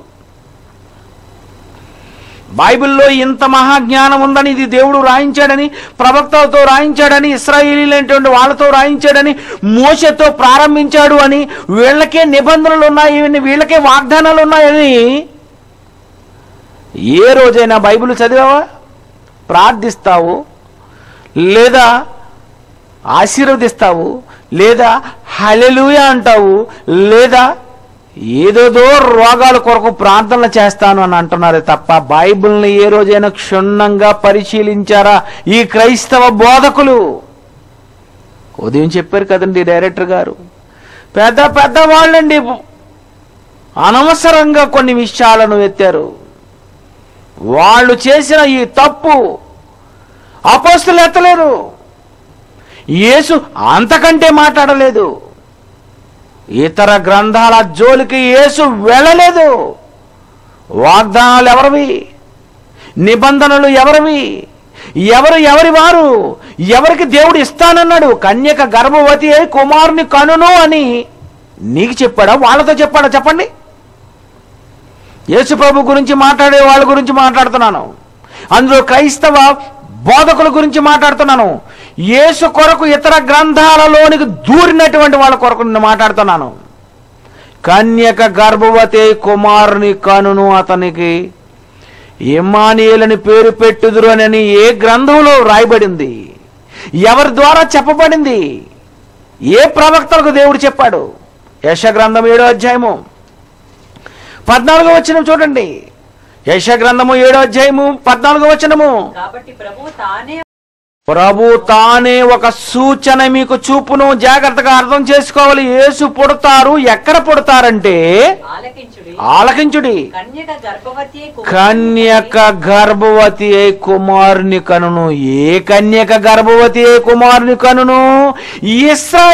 బైబిల్లో ఇంత మహాజ్ఞానం ఉందని ఇది దేవుడు రాయించాడని ప్రవక్తలతో రాయించాడని ఇస్రాయేలీలైనటువంటి వాళ్ళతో రాయించాడని మోసతో ప్రారంభించాడు అని వీళ్ళకే నిబంధనలు ఉన్నాయి వీళ్ళకే వాగ్దానాలు ఉన్నాయని ఏ రోజైనా బైబిల్ చదివావా ప్రార్థిస్తావు లేదా ఆశీర్వదిస్తావు లేదా హలెలుయ అంటావు లేదా ఏదేదో రోగాల కొరకు ప్రార్థనలు చేస్తాను అని అంటున్నారు తప్ప బైబిల్ని ఏ రోజైనా క్షుణ్ణంగా పరిశీలించారా ఈ క్రైస్తవ బోధకులు ఉదయం చెప్పారు కదండి డైరెక్టర్ గారు పెద్ద పెద్ద వాళ్ళండి అనవసరంగా కొన్ని విషయాలను ఎత్తారు వాళ్ళు చేసిన ఈ తప్పు అపోస్తులు ఎత్తలేరు యేసు అంతకంటే మాట్లాడలేదు ఇతర గ్రంథాల జోలికి యేసు వెళ్ళలేదు వాగ్దానాలు ఎవరివి నిబంధనలు ఎవరివి ఎవరు ఎవరి వారు ఎవరికి దేవుడు ఇస్తానన్నాడు కన్యక గర్భవతి అయి కుమారుని కనును అని నీకు చెప్పాడా వాళ్ళతో చెప్పాడా చెప్పండి యేసు ప్రభు గురించి మాట్లాడే వాళ్ళ గురించి మాట్లాడుతున్నాను అందులో క్రైస్తవ బోధకుల గురించి మాట్లాడుతున్నాను యేసు కొరకు ఇతర గ్రంథాలలోనికి దూరినటువంటి వాళ్ళ కొరకు నేను మాట్లాడుతున్నాను కన్యక గర్భవతి కుమారుని కనును అతనికి ఇమానియేలని పేరు పెట్టుదురు అని ఏ గ్రంథంలో రాయబడింది ఎవరి ద్వారా చెప్పబడింది ఏ ప్రవక్తలకు దేవుడు చెప్పాడు యశ గ్రంథం ఏడో అధ్యాయము పద్నాలుగో వచనం చూడండి యశ గ్రంథము ఏడో అధ్యాయము పద్నాలుగో వచనము
కాబట్టి ప్రభు తానే
ప్రభు తానే ఒక సూచన మీకు చూపును జాగ్రత్తగా అర్థం చేసుకోవాలి యేసు పుడతారు ఎక్కడ పుడతారంటే
ఆలకించుడి
ఆలకించుడి
కన్యక గర్భవతి
కన్యక గర్భవతి ఏ కుమారుని కనును ఏ కన్యక గర్భవతి ఏ కుమారుని కనును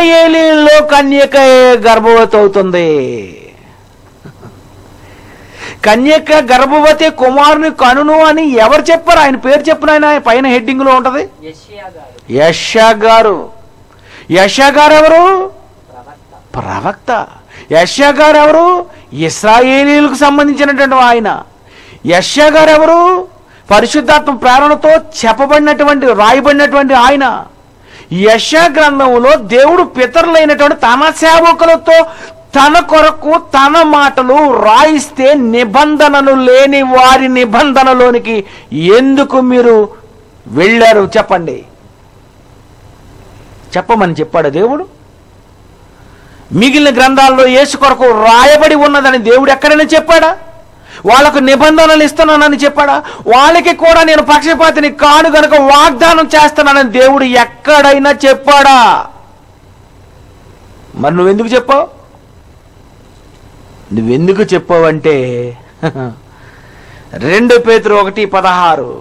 ఇస్రాయేలీలో కన్యక ఏ గర్భవతి అవుతుంది కన్యక గర్భవతి కుమారుని కనును అని ఎవరు చెప్పారు ఆయన పేరు చెప్పిన ఆయన పైన హెడ్డింగ్ లో ఉంటది
యెషయా గారు
యశా గారు యశా గారు ఎవరు
ప్రవక్త
ప్రవక్త యశా గారు ఎవరు ఇస్రాయేలీలకు సంబంధించినటువంటి ఆయన యశా గారు ఎవరు పరిశుద్ధాత్మ ప్రేరణతో చెప్పబడినటువంటి రాయబడినటువంటి ఆయన యశా గ్రంథంలో దేవుడు పితరులైనటువంటి తన సేవకులతో తన కొరకు తన మాటలు రాయిస్తే నిబంధనలు లేని వారి నిబంధనలోనికి ఎందుకు మీరు వెళ్ళారు చెప్పండి చెప్పమని చెప్పాడు దేవుడు మిగిలిన గ్రంథాల్లో యేసు కొరకు రాయబడి ఉన్నదని దేవుడు ఎక్కడైనా చెప్పాడా వాళ్ళకు నిబంధనలు ఇస్తున్నానని చెప్పాడా వాళ్ళకి కూడా నేను పక్షపాతిని కాను గనుక వాగ్దానం చేస్తున్నానని దేవుడు ఎక్కడైనా చెప్పాడా మరి నువ్వెందుకు చెప్పావు నువ్వెందుకు చెప్పావంటే రెండు పేతురు ఒకటి పదహారు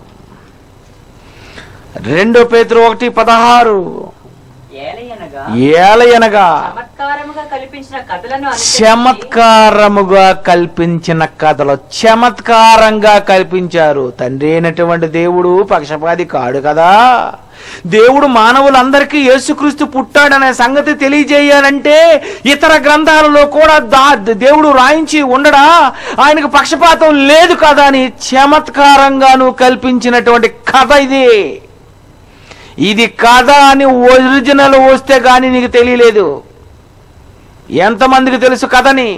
రెండు పేతురు ఒకటి పదహారు
ఏలయనగా
ఏలయనగా
చమత్కారముగా కల్పించిన కథలను అనుసరించి
చమత్కారముగా కల్పించిన కథలు చమత్కారంగా కల్పించారు తండ్రి అయినటువంటి దేవుడు పక్షపాతి కాడు కదా దేవుడు మానవులందరికీ యేసుక్రీస్తు పుట్టాడనే సంగతి తెలియజేయాలంటే ఇతర గ్రంథాలలో కూడా దా దేవుడు రాయించి ఉండడా ఆయనకు పక్షపాతం లేదు కదా అని చమత్కారంగాను కల్పించినటువంటి కథ ఇది ఇది కథ అని ఒరిజినల్ వస్తే కానీ నీకు తెలియలేదు ఎంతమందికి తెలుసు కథని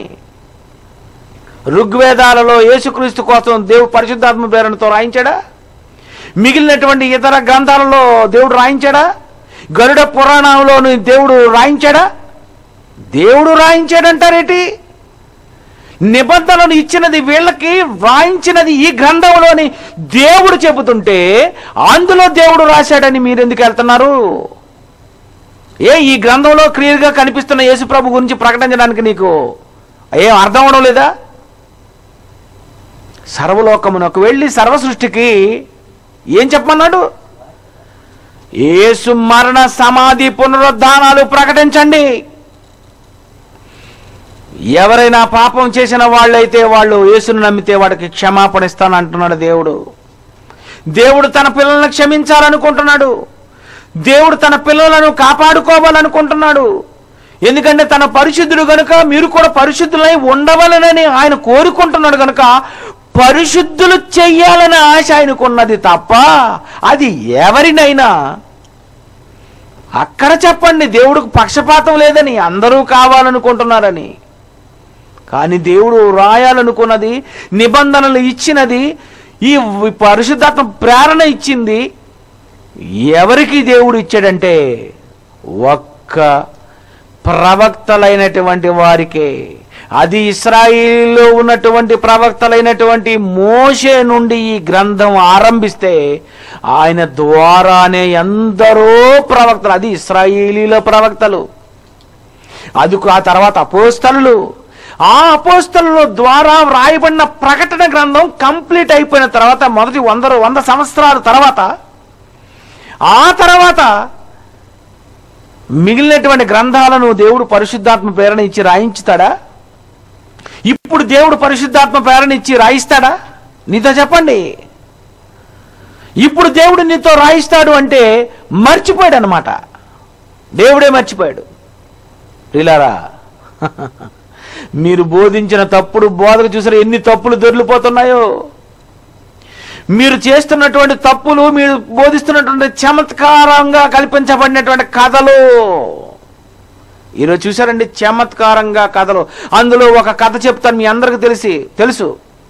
ఋగ్వేదాలలో యేసుక్రీస్తు కోసం దేవుడు పరిశుద్ధాత్మ ప్రేరణతో రాయించాడా మిగిలినటువంటి ఇతర గ్రంథాలలో దేవుడు రాయించాడా గరుడ పురాణంలోని దేవుడు రాయించాడా దేవుడు రాయించాడంటారేటి నిబంధనలు ఇచ్చినది వీళ్ళకి వ్రాయించినది ఈ గ్రంథంలోని దేవుడు చెబుతుంటే అందులో దేవుడు రాశాడని మీరెందుకు వెళ్తున్నారు ఏ ఈ గ్రంథంలో క్లియర్గా కనిపిస్తున్న యేసుప్రభు గురించి ప్రకటించడానికి నీకు ఏం అర్థం అవడం లేదా సర్వలోకమునకు వెళ్ళి సర్వ సృష్టికి ఏం చెప్పమన్నాడు యేసు మరణ సమాధి పునరుద్ధానాలు ప్రకటించండి ఎవరైనా పాపం చేసిన వాళ్ళైతే వాళ్ళు యేసును నమ్మితే వాడికి క్షమాపణ ఇస్తాను అంటున్నాడు దేవుడు దేవుడు తన పిల్లలను క్షమించాలనుకుంటున్నాడు దేవుడు తన పిల్లలను కాపాడుకోవాలనుకుంటున్నాడు ఎందుకంటే తన పరిశుద్ధుడు గనుక మీరు కూడా పరిశుద్ధులై ఉండవలనని ఆయన కోరుకుంటున్నాడు గనుక పరిశుద్ధులు చెయ్యాలని ఆశ ఆయనకున్నది తప్ప అది ఎవరినైనా అక్కడ చెప్పండి దేవుడికి పక్షపాతం లేదని అందరూ కావాలనుకుంటున్నారని కానీ దేవుడు రాయాలనుకున్నది నిబంధనలు ఇచ్చినది ఈ పరిశుద్ధాత్మ ప్రేరణ ఇచ్చింది ఎవరికి దేవుడు ఇచ్చాడంటే ఒక్క ప్రవక్తలైనటువంటి వారికే అది ఇస్రాయిల్లో ఉన్నటువంటి ప్రవక్తలైనటువంటి మోషే నుండి ఈ గ్రంథం ఆరంభిస్తే ఆయన ద్వారానే ఎందరో ప్రవక్తలు అది ఇస్రాయేలీల ప్రవక్తలు అది ఆ తర్వాత అపోస్తలు ఆ అపోస్తల ద్వారా వ్రాయబడిన ప్రకటన గ్రంథం కంప్లీట్ అయిపోయిన తర్వాత మొదటి వంద వంద సంవత్సరాల తర్వాత ఆ తర్వాత మిగిలినటువంటి గ్రంథాలను దేవుడు పరిశుద్ధాత్మ ప్రేరణ ఇచ్చి రాయించుతాడా ఇప్పుడు దేవుడు పరిశుద్ధాత్మ ప్రేరణ ఇచ్చి రాయిస్తాడా నీతో చెప్పండి ఇప్పుడు దేవుడు నీతో రాయిస్తాడు అంటే మర్చిపోయాడు అనమాట దేవుడే మర్చిపోయాడు ప్రిలారా మీరు బోధించిన తప్పుడు బోధకు చూసారు ఎన్ని తప్పులు దొరికిపోతున్నాయో మీరు చేస్తున్నటువంటి తప్పులు మీరు బోధిస్తున్నటువంటి చమత్కారంగా కల్పించబడినటువంటి కథలు ఈరోజు చూసారండి చమత్కారంగా కథలు అందులో ఒక కథ చెప్తాను మీ అందరికి తెలిసి తెలుసు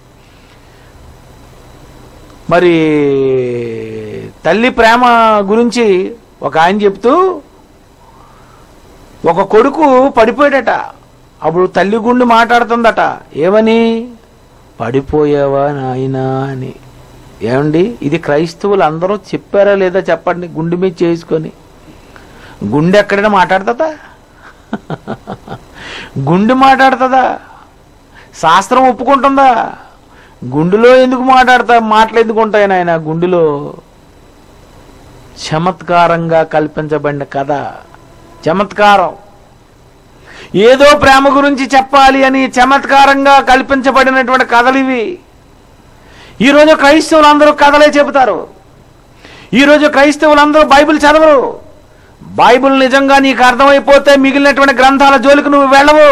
మరి తల్లి ప్రేమ గురించి ఒక ఆయన చెప్తూ ఒక కొడుకు పడిపోయాడట అప్పుడు తల్లి గుండు మాట్లాడుతుందట ఏమని పడిపోయావా నాయనా అని ఏమండి ఇది క్రైస్తవులు అందరూ చెప్పారా లేదా చెప్పండి గుండె మీద చేసుకొని గుండె ఎక్కడైనా మాట్లాడుతుందా గుండె మాట్లాడుతుందా శాస్త్రం ఒప్పుకుంటుందా గుండెలో ఎందుకు మాట్లాడతా మాటలు ఎందుకు ఉంటాయి నాయన గుండెలో చమత్కారంగా కల్పించబడిన కథ చమత్కారం ఏదో ప్రేమ గురించి చెప్పాలి అని చమత్కారంగా కల్పించబడినటువంటి కథలు ఇవి ఈరోజు క్రైస్తవులు అందరూ కథలే చెబుతారు ఈరోజు క్రైస్తవులందరూ బైబిల్ చదవరు బైబిల్ నిజంగా నీకు అర్థమైపోతే మిగిలినటువంటి గ్రంథాల జోలికి నువ్వు వెళ్ళవు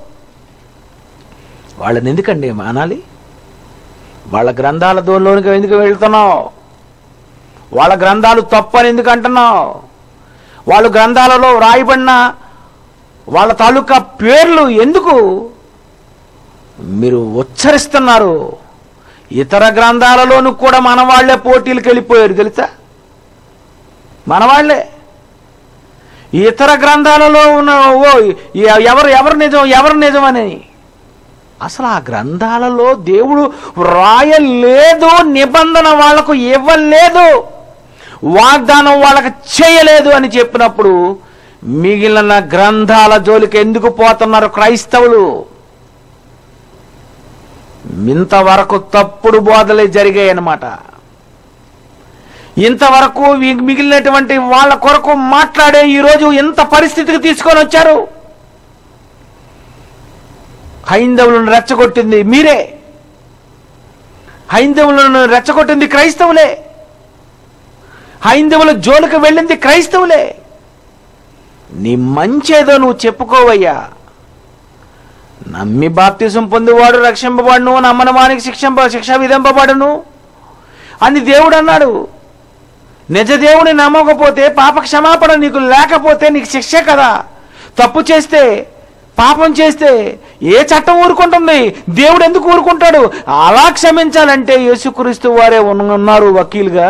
వాళ్ళని ఎందుకండి మానాలి వాళ్ళ గ్రంథాల దోలోనికి ఎందుకు వెళ్తున్నావు వాళ్ళ గ్రంథాలు తప్పు అని ఎందుకు అంటున్నావు వాళ్ళ గ్రంథాలలో వ్రాయబడిన వాళ్ళ తాలూకా పేర్లు ఎందుకు మీరు ఉచ్చరిస్తున్నారు ఇతర గ్రంథాలలోనూ కూడా మన వాళ్ళే పోటీలకు వెళ్ళిపోయారు తెలుసా మన వాళ్ళే ఇతర గ్రంథాలలో ఉన్న ఓ ఎ- ఎవరు ఎవరు నిజం ఎవరు నిజం అని అసలు ఆ గ్రంథాలలో దేవుడు రాయలేదు నిబంధన వాళ్లకు ఇవ్వలేదు వాగ్దానం వాళ్ళకి చేయలేదు అని చెప్పినప్పుడు మిగిలిన గ్రంథాల జోలికి ఎందుకు పోతున్నారు క్రైస్తవులు ఇంతవరకు తప్పుడు బోధలే జరిగాయి అన్నమాట ఇంతవరకు వి- మిగిలినటువంటి వాళ్ళ కొరకు మాట్లాడే ఈరోజు ఇంత పరిస్థితికి తీసుకొని వచ్చారు హైందవులను రెచ్చగొట్టింది మీరే హైందవులను రెచ్చగొట్టింది క్రైస్తవులే హైందవుల జోలికి వెళ్ళింది క్రైస్తవులే నీ మంచేదో నువ్వు చెప్పుకోవయ్యా నమ్మి బాప్తిజం పొందివాడు రక్షింపబడును నమ్మని వానికి శిక్ష శిక్ష విధింపబడును అని దేవుడు అన్నాడు నిజ దేవుని నమ్మకపోతే పాప క్షమాపణ నీకు లేకపోతే నీకు శిక్షే కదా తప్పు చేస్తే పాపం చేస్తే ఏ చట్టం ఊరుకుంటుంది దేవుడు ఎందుకు ఊరుకుంటాడు అలా క్షమించాలంటే యేసుక్రీస్తు వారే ఉన్న- ఉన్నారు వకీలుగా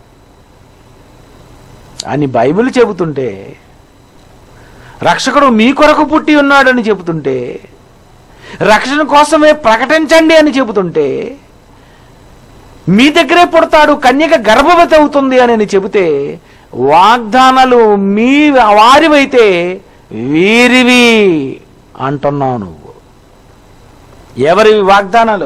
అని బైబిల్ చెబుతుంటే రక్షకుడు మీ కొరకు పుట్టి ఉన్నాడని చెబుతుంటే రక్షణ కోసమే ప్రకటించండి అని చెబుతుంటే మీ దగ్గరే పుడతాడు కన్యక గర్భవతి అవుతుంది అని నేను చెబితే వాగ్దానాలు మీ వారివైతే వీరివి అంటున్నావు నువ్వు ఎవరివి వాగ్దానాలు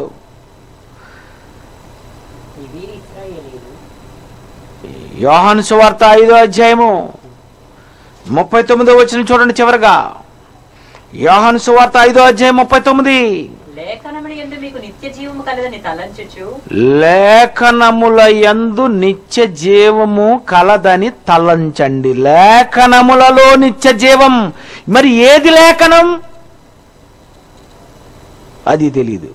వీరి ఇశ్రాయేలీయులు
యోహాను సువార్త ఐదో అధ్యాయము ముప్పై తొమ్మిదో వచ్చిన చూడండి చివరగా యోహాను సువార్త ఐదో అధ్యాయం ముప్పై తొమ్మిది
లేఖనముని ఎందు మీకు నిత్య జీవము కలదని తలంచుచు
లేఖనముల యందు నిత్య జీవము కలదని తలంచండి లేఖనములలో నిత్య జీవం మరి ఏది లేఖనం అది తెలీదు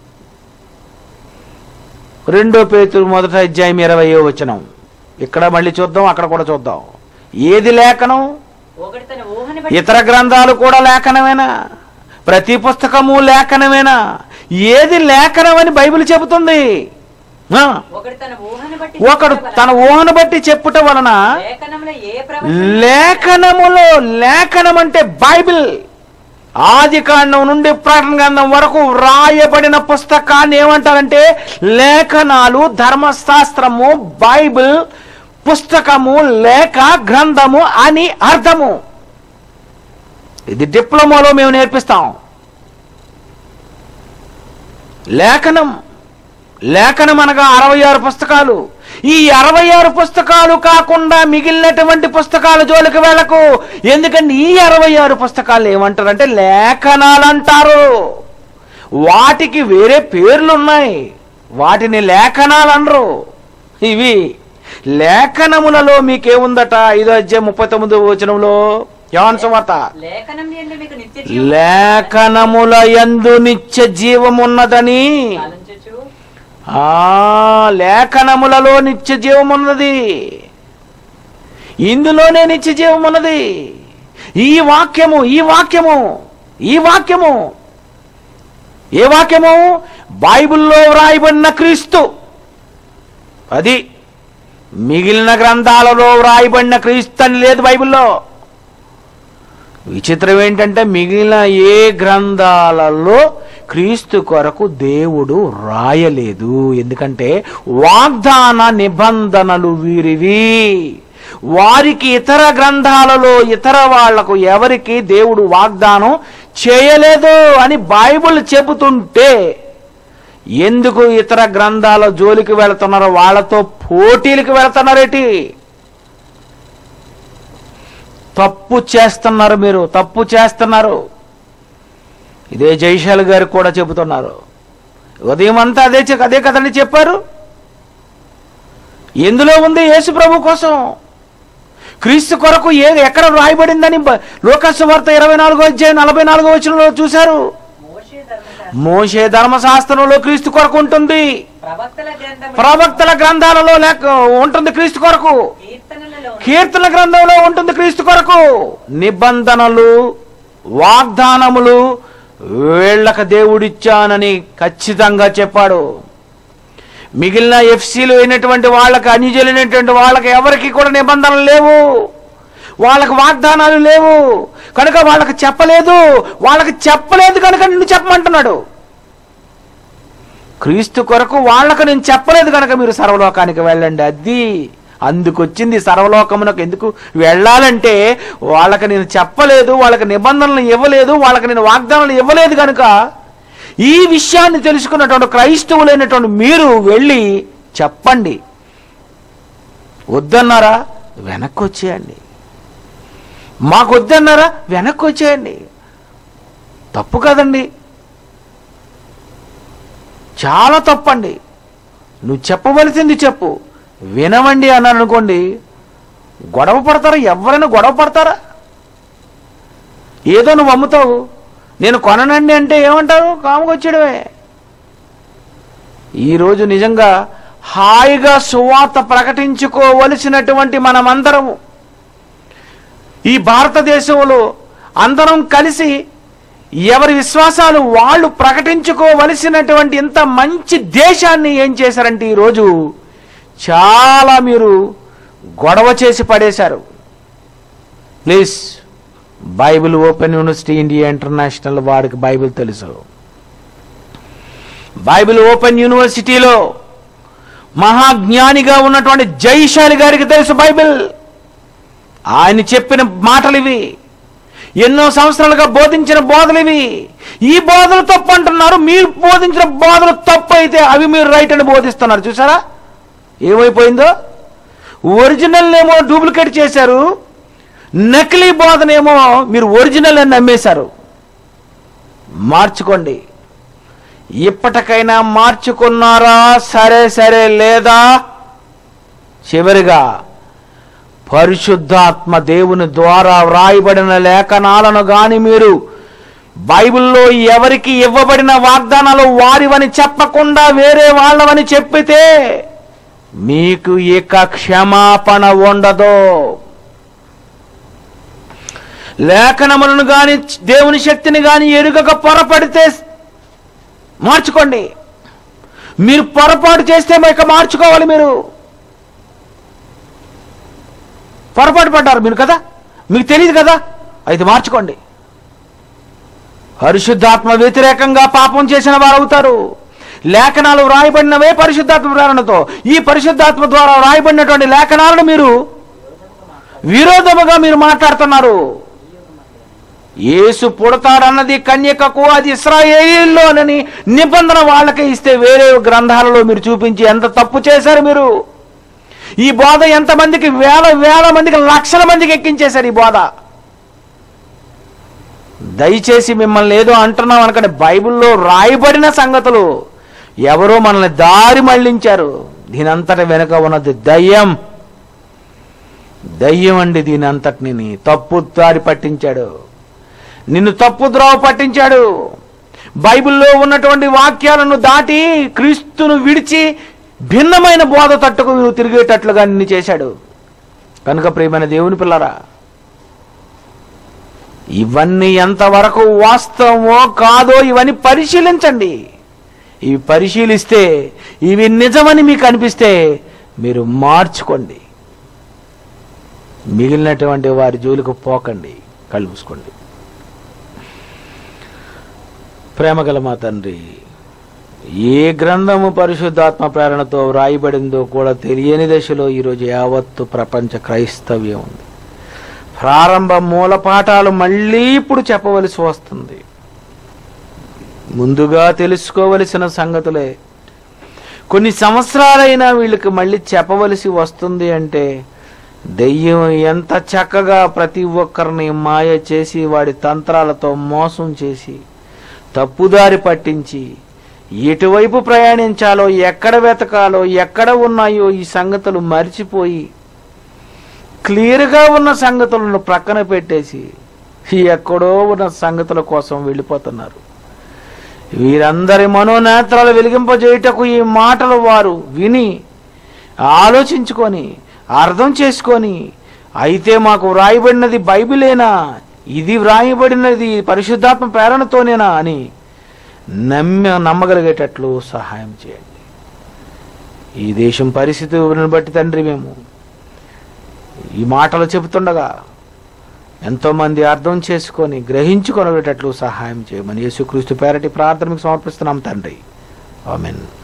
రెండో పేతురు మొదట అధ్యాయం ఇరవయో వచనం ఇక్కడ మళ్ళీ చూద్దాం అక్కడ కూడా చూద్దాం ఏది లేఖనం
ఒకటి తన ఊహని బట్టి
ఇతర గ్రంథాలు కూడా లేఖనమేనా ప్రతి పుస్తకము లేఖనమేనా ఏది లేఖనం అని బైబిల్ చెబుతుంది ఆ,
ఒకటి తన ఊహని బట్టి
ఒకడు
చెప్పుట
తన
వలన
ఊహను బట్టి చెప్పుట వలన
లేఖనములో ఏ ప్రవచనం
లేఖనములో లేఖనం అంటే బైబిల్ ఆది కాండం నుండి ప్రకటన గ్రంథం వరకు వ్రాయబడిన పుస్తకాన్ని ఏమంటారంటే లేఖనాలు ధర్మశాస్త్రము బైబిల్ పుస్తకము లేఖ గ్రంథము అని అర్థము ఇది డిప్లొమాలో మేము నేర్పిస్తాం లేఖనం లేఖనం అనగా అరవై ఆరు పుస్తకాలు ఈ అరవై ఆరు పుస్తకాలు కాకుండా మిగిలినటువంటి పుస్తకాల జోలికి వెళ్ళకు ఎందుకంటే ఈ అరవై ఆరు పుస్తకాలు ఏమంటారంటే లేఖనాలు అంటారు వాటికి వేరే పేర్లు ఉన్నాయి వాటిని లేఖనాలు అనరు ఇవి లేఖనములలో మీకేముందట ఐదో అధ్యాయం ముప్పై తొమ్మిది వచనంలో యోహాను సువార్త
లేఖనం ఎందు మీకు నిత్య జీవము
లేఖనముల యందు నిత్య జీవమున్నదని
తలంచుచు
ఆ లేఖనములలో నిత్య జీవమున్నది ఇందులోనే నిత్య జీవమున్నది ఈ వాక్యము ఈ వాక్యము ఈ వాక్యము ఏ వాక్యము బైబిల్లో వ్రాయబడిన క్రీస్తు అది మిగిలిన గ్రంథాలలో వ్రాయబడిన క్రీస్తు అని లేదు బైబిల్లో విచిత్రం ఏంటంటే మిగిలిన ఏ గ్రంథాలలో క్రీస్తు కొరకు దేవుడు రాయలేదు ఎందుకంటే వాగ్దాన నిబంధనలు వీరివి వారికి ఇతర గ్రంథాలలో ఇతర వాళ్లకు ఎవరికి దేవుడు వాగ్దానం చేయలేదు అని బైబిల్ చెబుతుంటే ఎందుకు ఇతర గ్రంథాల జోలికి వెళుతున్నారో వాళ్ళతో పోటీలకు వెళుతున్నారేటి తప్పు చేస్తున్నారు మీరు తప్పు చేస్తున్నారు ఇదే జైశాల్ గారు కూడా చెబుతున్నారు ఉదయం అంతా అదే చె- అదే కదండి చెప్పారు ఎందులో ఉంది యేసు ప్రభు కోసం క్రీస్తు కొరకు ఏ ఎక్కడ రాయబడిందని బ- లోకాసు వార్త ఇరవై నాలుగో అధ్యాయం నలభై నాలుగో వచనంలో చూశారు
మోషే ధర్మశాస్త్రం
మోషే ధర్మశాస్త్రంలో క్రీస్తు కొరకు ఉంటుంది
ప్రవక్తల గ్రంథం
ప్రవక్తల గ్రంథాలలో లేక ఉంటుంది క్రీస్తు కొరకు
కీర్తనలలో
కీర్తన గ్రంథంలో ఉంటుంది క్రీస్తు కొరకు నిబంధనలు వాగ్దానములు వీళ్ళకి దేవుడిచ్చానని ఖచ్చితంగా చెప్పాడు మిగిలిన ఎఫ్సీలు అయినటువంటి వాళ్ళకి అన్యజలైనటువంటి వాళ్ళకి ఎవరికి కూడా నిబంధనలు లేవు వాళ్ళకి వాగ్దానాలు లేవు కనుక వాళ్ళకి చెప్పలేదు వాళ్ళకి చెప్పలేదు కనుక నిన్ను చెప్పమంటున్నాడు క్రీస్తు కొరకు వాళ్ళకు నేను చెప్పలేదు కనుక మీరు సర్వలోకానికి వెళ్ళండి అది అందుకొచ్చింది సర్వలోకమునకు ఎందుకు వెళ్ళాలంటే వాళ్ళకి నేను చెప్పలేదు వాళ్ళకి నిబంధనలు ఇవ్వలేదు వాళ్ళకి నేను వాగ్దానాలు ఇవ్వలేదు కనుక ఈ విషయాన్ని తెలుసుకున్నటువంటి క్రైస్తవులైనటువంటి మీరు వెళ్ళి చెప్పండి వద్దన్నారా వెనక్కి వచ్చేయండి మాకు వద్దన్నారా వెనక్కి వచ్చేయండి తప్పు కదండి చాలా తప్పండి నువ్వు చెప్పవలసింది చెప్పు వినవండి అన్నాను అనుకోండి గొడవ పడతారా ఎవరైనా గొడవ పడతారా ఏదో నువ్వు అమ్ముతావు నేను కొననండి అంటే ఏమంటారు కాముకొచ్చేయడమే ఈరోజు నిజంగా హాయిగా సువార్త ప్రకటించుకోవలసినటువంటి మనమందరము ఈ భారతదేశంలో అందరం కలిసి ఎవరి విశ్వాసాలు వాళ్ళు ప్రకటించుకోవలసినటువంటి ఇంత మంచి దేశాన్ని ఏం చేశారంటే ఈరోజు చాలా మీరు గొడవ చేసి పడేశారు please Bible open university India international వారికి బైబిల్ తెలుసు బైబిల్ ఓపెన్ యూనివర్సిటీలో మహాజ్ఞానిగా ఉన్నటువంటి జైశాలి గారికి తెలుసు బైబిల్ ఆయన చెప్పిన మాటలు ఇవి ఎన్నో సంవత్సరాలుగా బోధించిన బోధలు ఇవి ఈ బోధలు తప్పు అంటున్నారు మీరు బోధించిన బోధలు తప్పు అయితే అవి మీరు రైట్ అని బోధిస్తున్నారు చూసారా ఏమైపోయిందో ఒరిజినల్ ఏమో డూప్లికేట్ చేశారు నకిలీ బోధనేమో మీరు ఒరిజినల్ అని నమ్మేశారు మార్చుకోండి ఇప్పటికైనా మార్చుకున్నారా సరే సరే లేదా చివరిగా పరిశుద్ధాత్మ దేవుని ద్వారా వ్రాయబడిన లేఖనాలను గాని మీరు బైబిల్లో ఎవరికి ఇవ్వబడిన వాగ్దానాలు వారివని చెప్పకుండా వేరే వాళ్ళవని చెప్పితే మీకు ఇక క్షమాపణ ఉండదు లేఖనములను గాని దేవుని శక్తిని గాని ఎరుగక పొరపడితే మార్చుకోండి మీరు పొరపాటు చేస్తే ఇక మార్చుకోవాలి మీరు పొరపాటు పడ్డారు మీరు కదా మీకు తెలియదు కదా అయితే మార్చుకోండి పరిశుద్ధాత్మ వ్యతిరేకంగా పాపం చేసిన వారు అవుతారు లేఖనాలు వ్రాయబడినవే పరిశుద్ధాత్మ ప్రేరణతో ఈ పరిశుద్ధాత్మ ద్వారా వ్రాయబడినటువంటి లేఖనాలను మీరు విరోధముగా మీరు మాట్లాడుతున్నారు యేసు పుడతాడన్నది కన్యకకు అది ఇస్రాయేలీల్లోనని నిబంధన వాళ్ళకే ఇస్తే వేరే గ్రంథాలలో మీరు చూపించి ఎంత తప్పు చేశారు మీరు ఈ బోధ ఎంతమందికి వేల వేల మందికి లక్షల మందికి ఎక్కించేశారు ఈ బోధ దయచేసి మిమ్మల్ని ఏదో అంటున్నాం అనకండి బైబిల్లో రాయబడిన సంగతులు ఎవరో మనల్ని దారి మళ్లించారు దీనంతటి వెనుక ఉన్నది దయ్యం దయ్యం అండి దీని అంతటిని తప్పు దారి పట్టించాడు నిన్ను తప్పు ద్రోవ పట్టించాడు బైబిల్లో ఉన్నటువంటి వాక్యాలను దాటి క్రీస్తును విడిచి భిన్నమైన బోధ తట్టుకు నువ్వు తిరిగేటట్లుగా నిన్ను చేశాడు కనుక ప్రియమైన దేవుని పిల్లరా ఇవన్నీ ఎంతవరకు వాస్తవమో కాదో ఇవన్నీ పరిశీలించండి ఇవి పరిశీలిస్తే ఇవి నిజమని మీకు అనిపిస్తే మీరు మార్చుకోండి మిగిలినటువంటి వారి జోలికి పోకండి కళ్ళు మూసుకోండి ప్రేమగల మా తండ్రి ఏ గ్రంథము పరిశుద్ధాత్మ ప్రేరణతో వ్రాయబడిందో కూడా తెలియని దశలో ఈరోజు యావత్తు ప్రపంచ క్రైస్తవ్యం ఉంది ప్రారంభ మూల పాఠాలు మళ్ళీ ఇప్పుడు చెప్పవలసి వస్తుంది ముందుగా తెలుసుకోవలసిన సంగతులే కొన్ని సంవత్సరాలైనా వీళ్ళకి మళ్ళీ చెప్పవలసి వస్తుంది అంటే దెయ్యం ఎంత చక్కగా ప్రతి ఒక్కరిని మాయ చేసి వాడి తంత్రాలతో మోసం చేసి తప్పుదారి పట్టించి ఎటువైపు ప్రయాణించాలో ఎక్కడ వెతకాలో ఎక్కడ ఉన్నాయో ఈ సంగతులు మర్చిపోయి క్లియర్గా ఉన్న సంగతులను ప్రక్కన పెట్టేసి ఎక్కడో ఉన్న సంగతుల కోసం వెళ్ళిపోతున్నారు వీరందరి మనోనేత్రాలు వెలిగింపజేయుటకు ఈ మాటలు వారు విని ఆలోచించుకొని అర్థం చేసుకొని అయితే మాకు వ్రాయబడినది బైబిలేనా ఇది వ్రాయబడినది పరిశుద్ధాత్మ ప్రేరణతోనేనా అని నమ్మ నమ్మగలిగేటట్లు సహాయం చేయండి ఈ దేశం పరిస్థితిని బట్టి తండ్రి మేము ఈ మాటలు చెబుతుండగా ఎంతోమంది అర్థం చేసుకొని గ్రహించుకొనగేటట్లు సహాయం చేయమని యేసుక్రీస్తు పేరటి ప్రార్థనకు సమర్పిస్తున్నాం తండ్రి ఆమెన్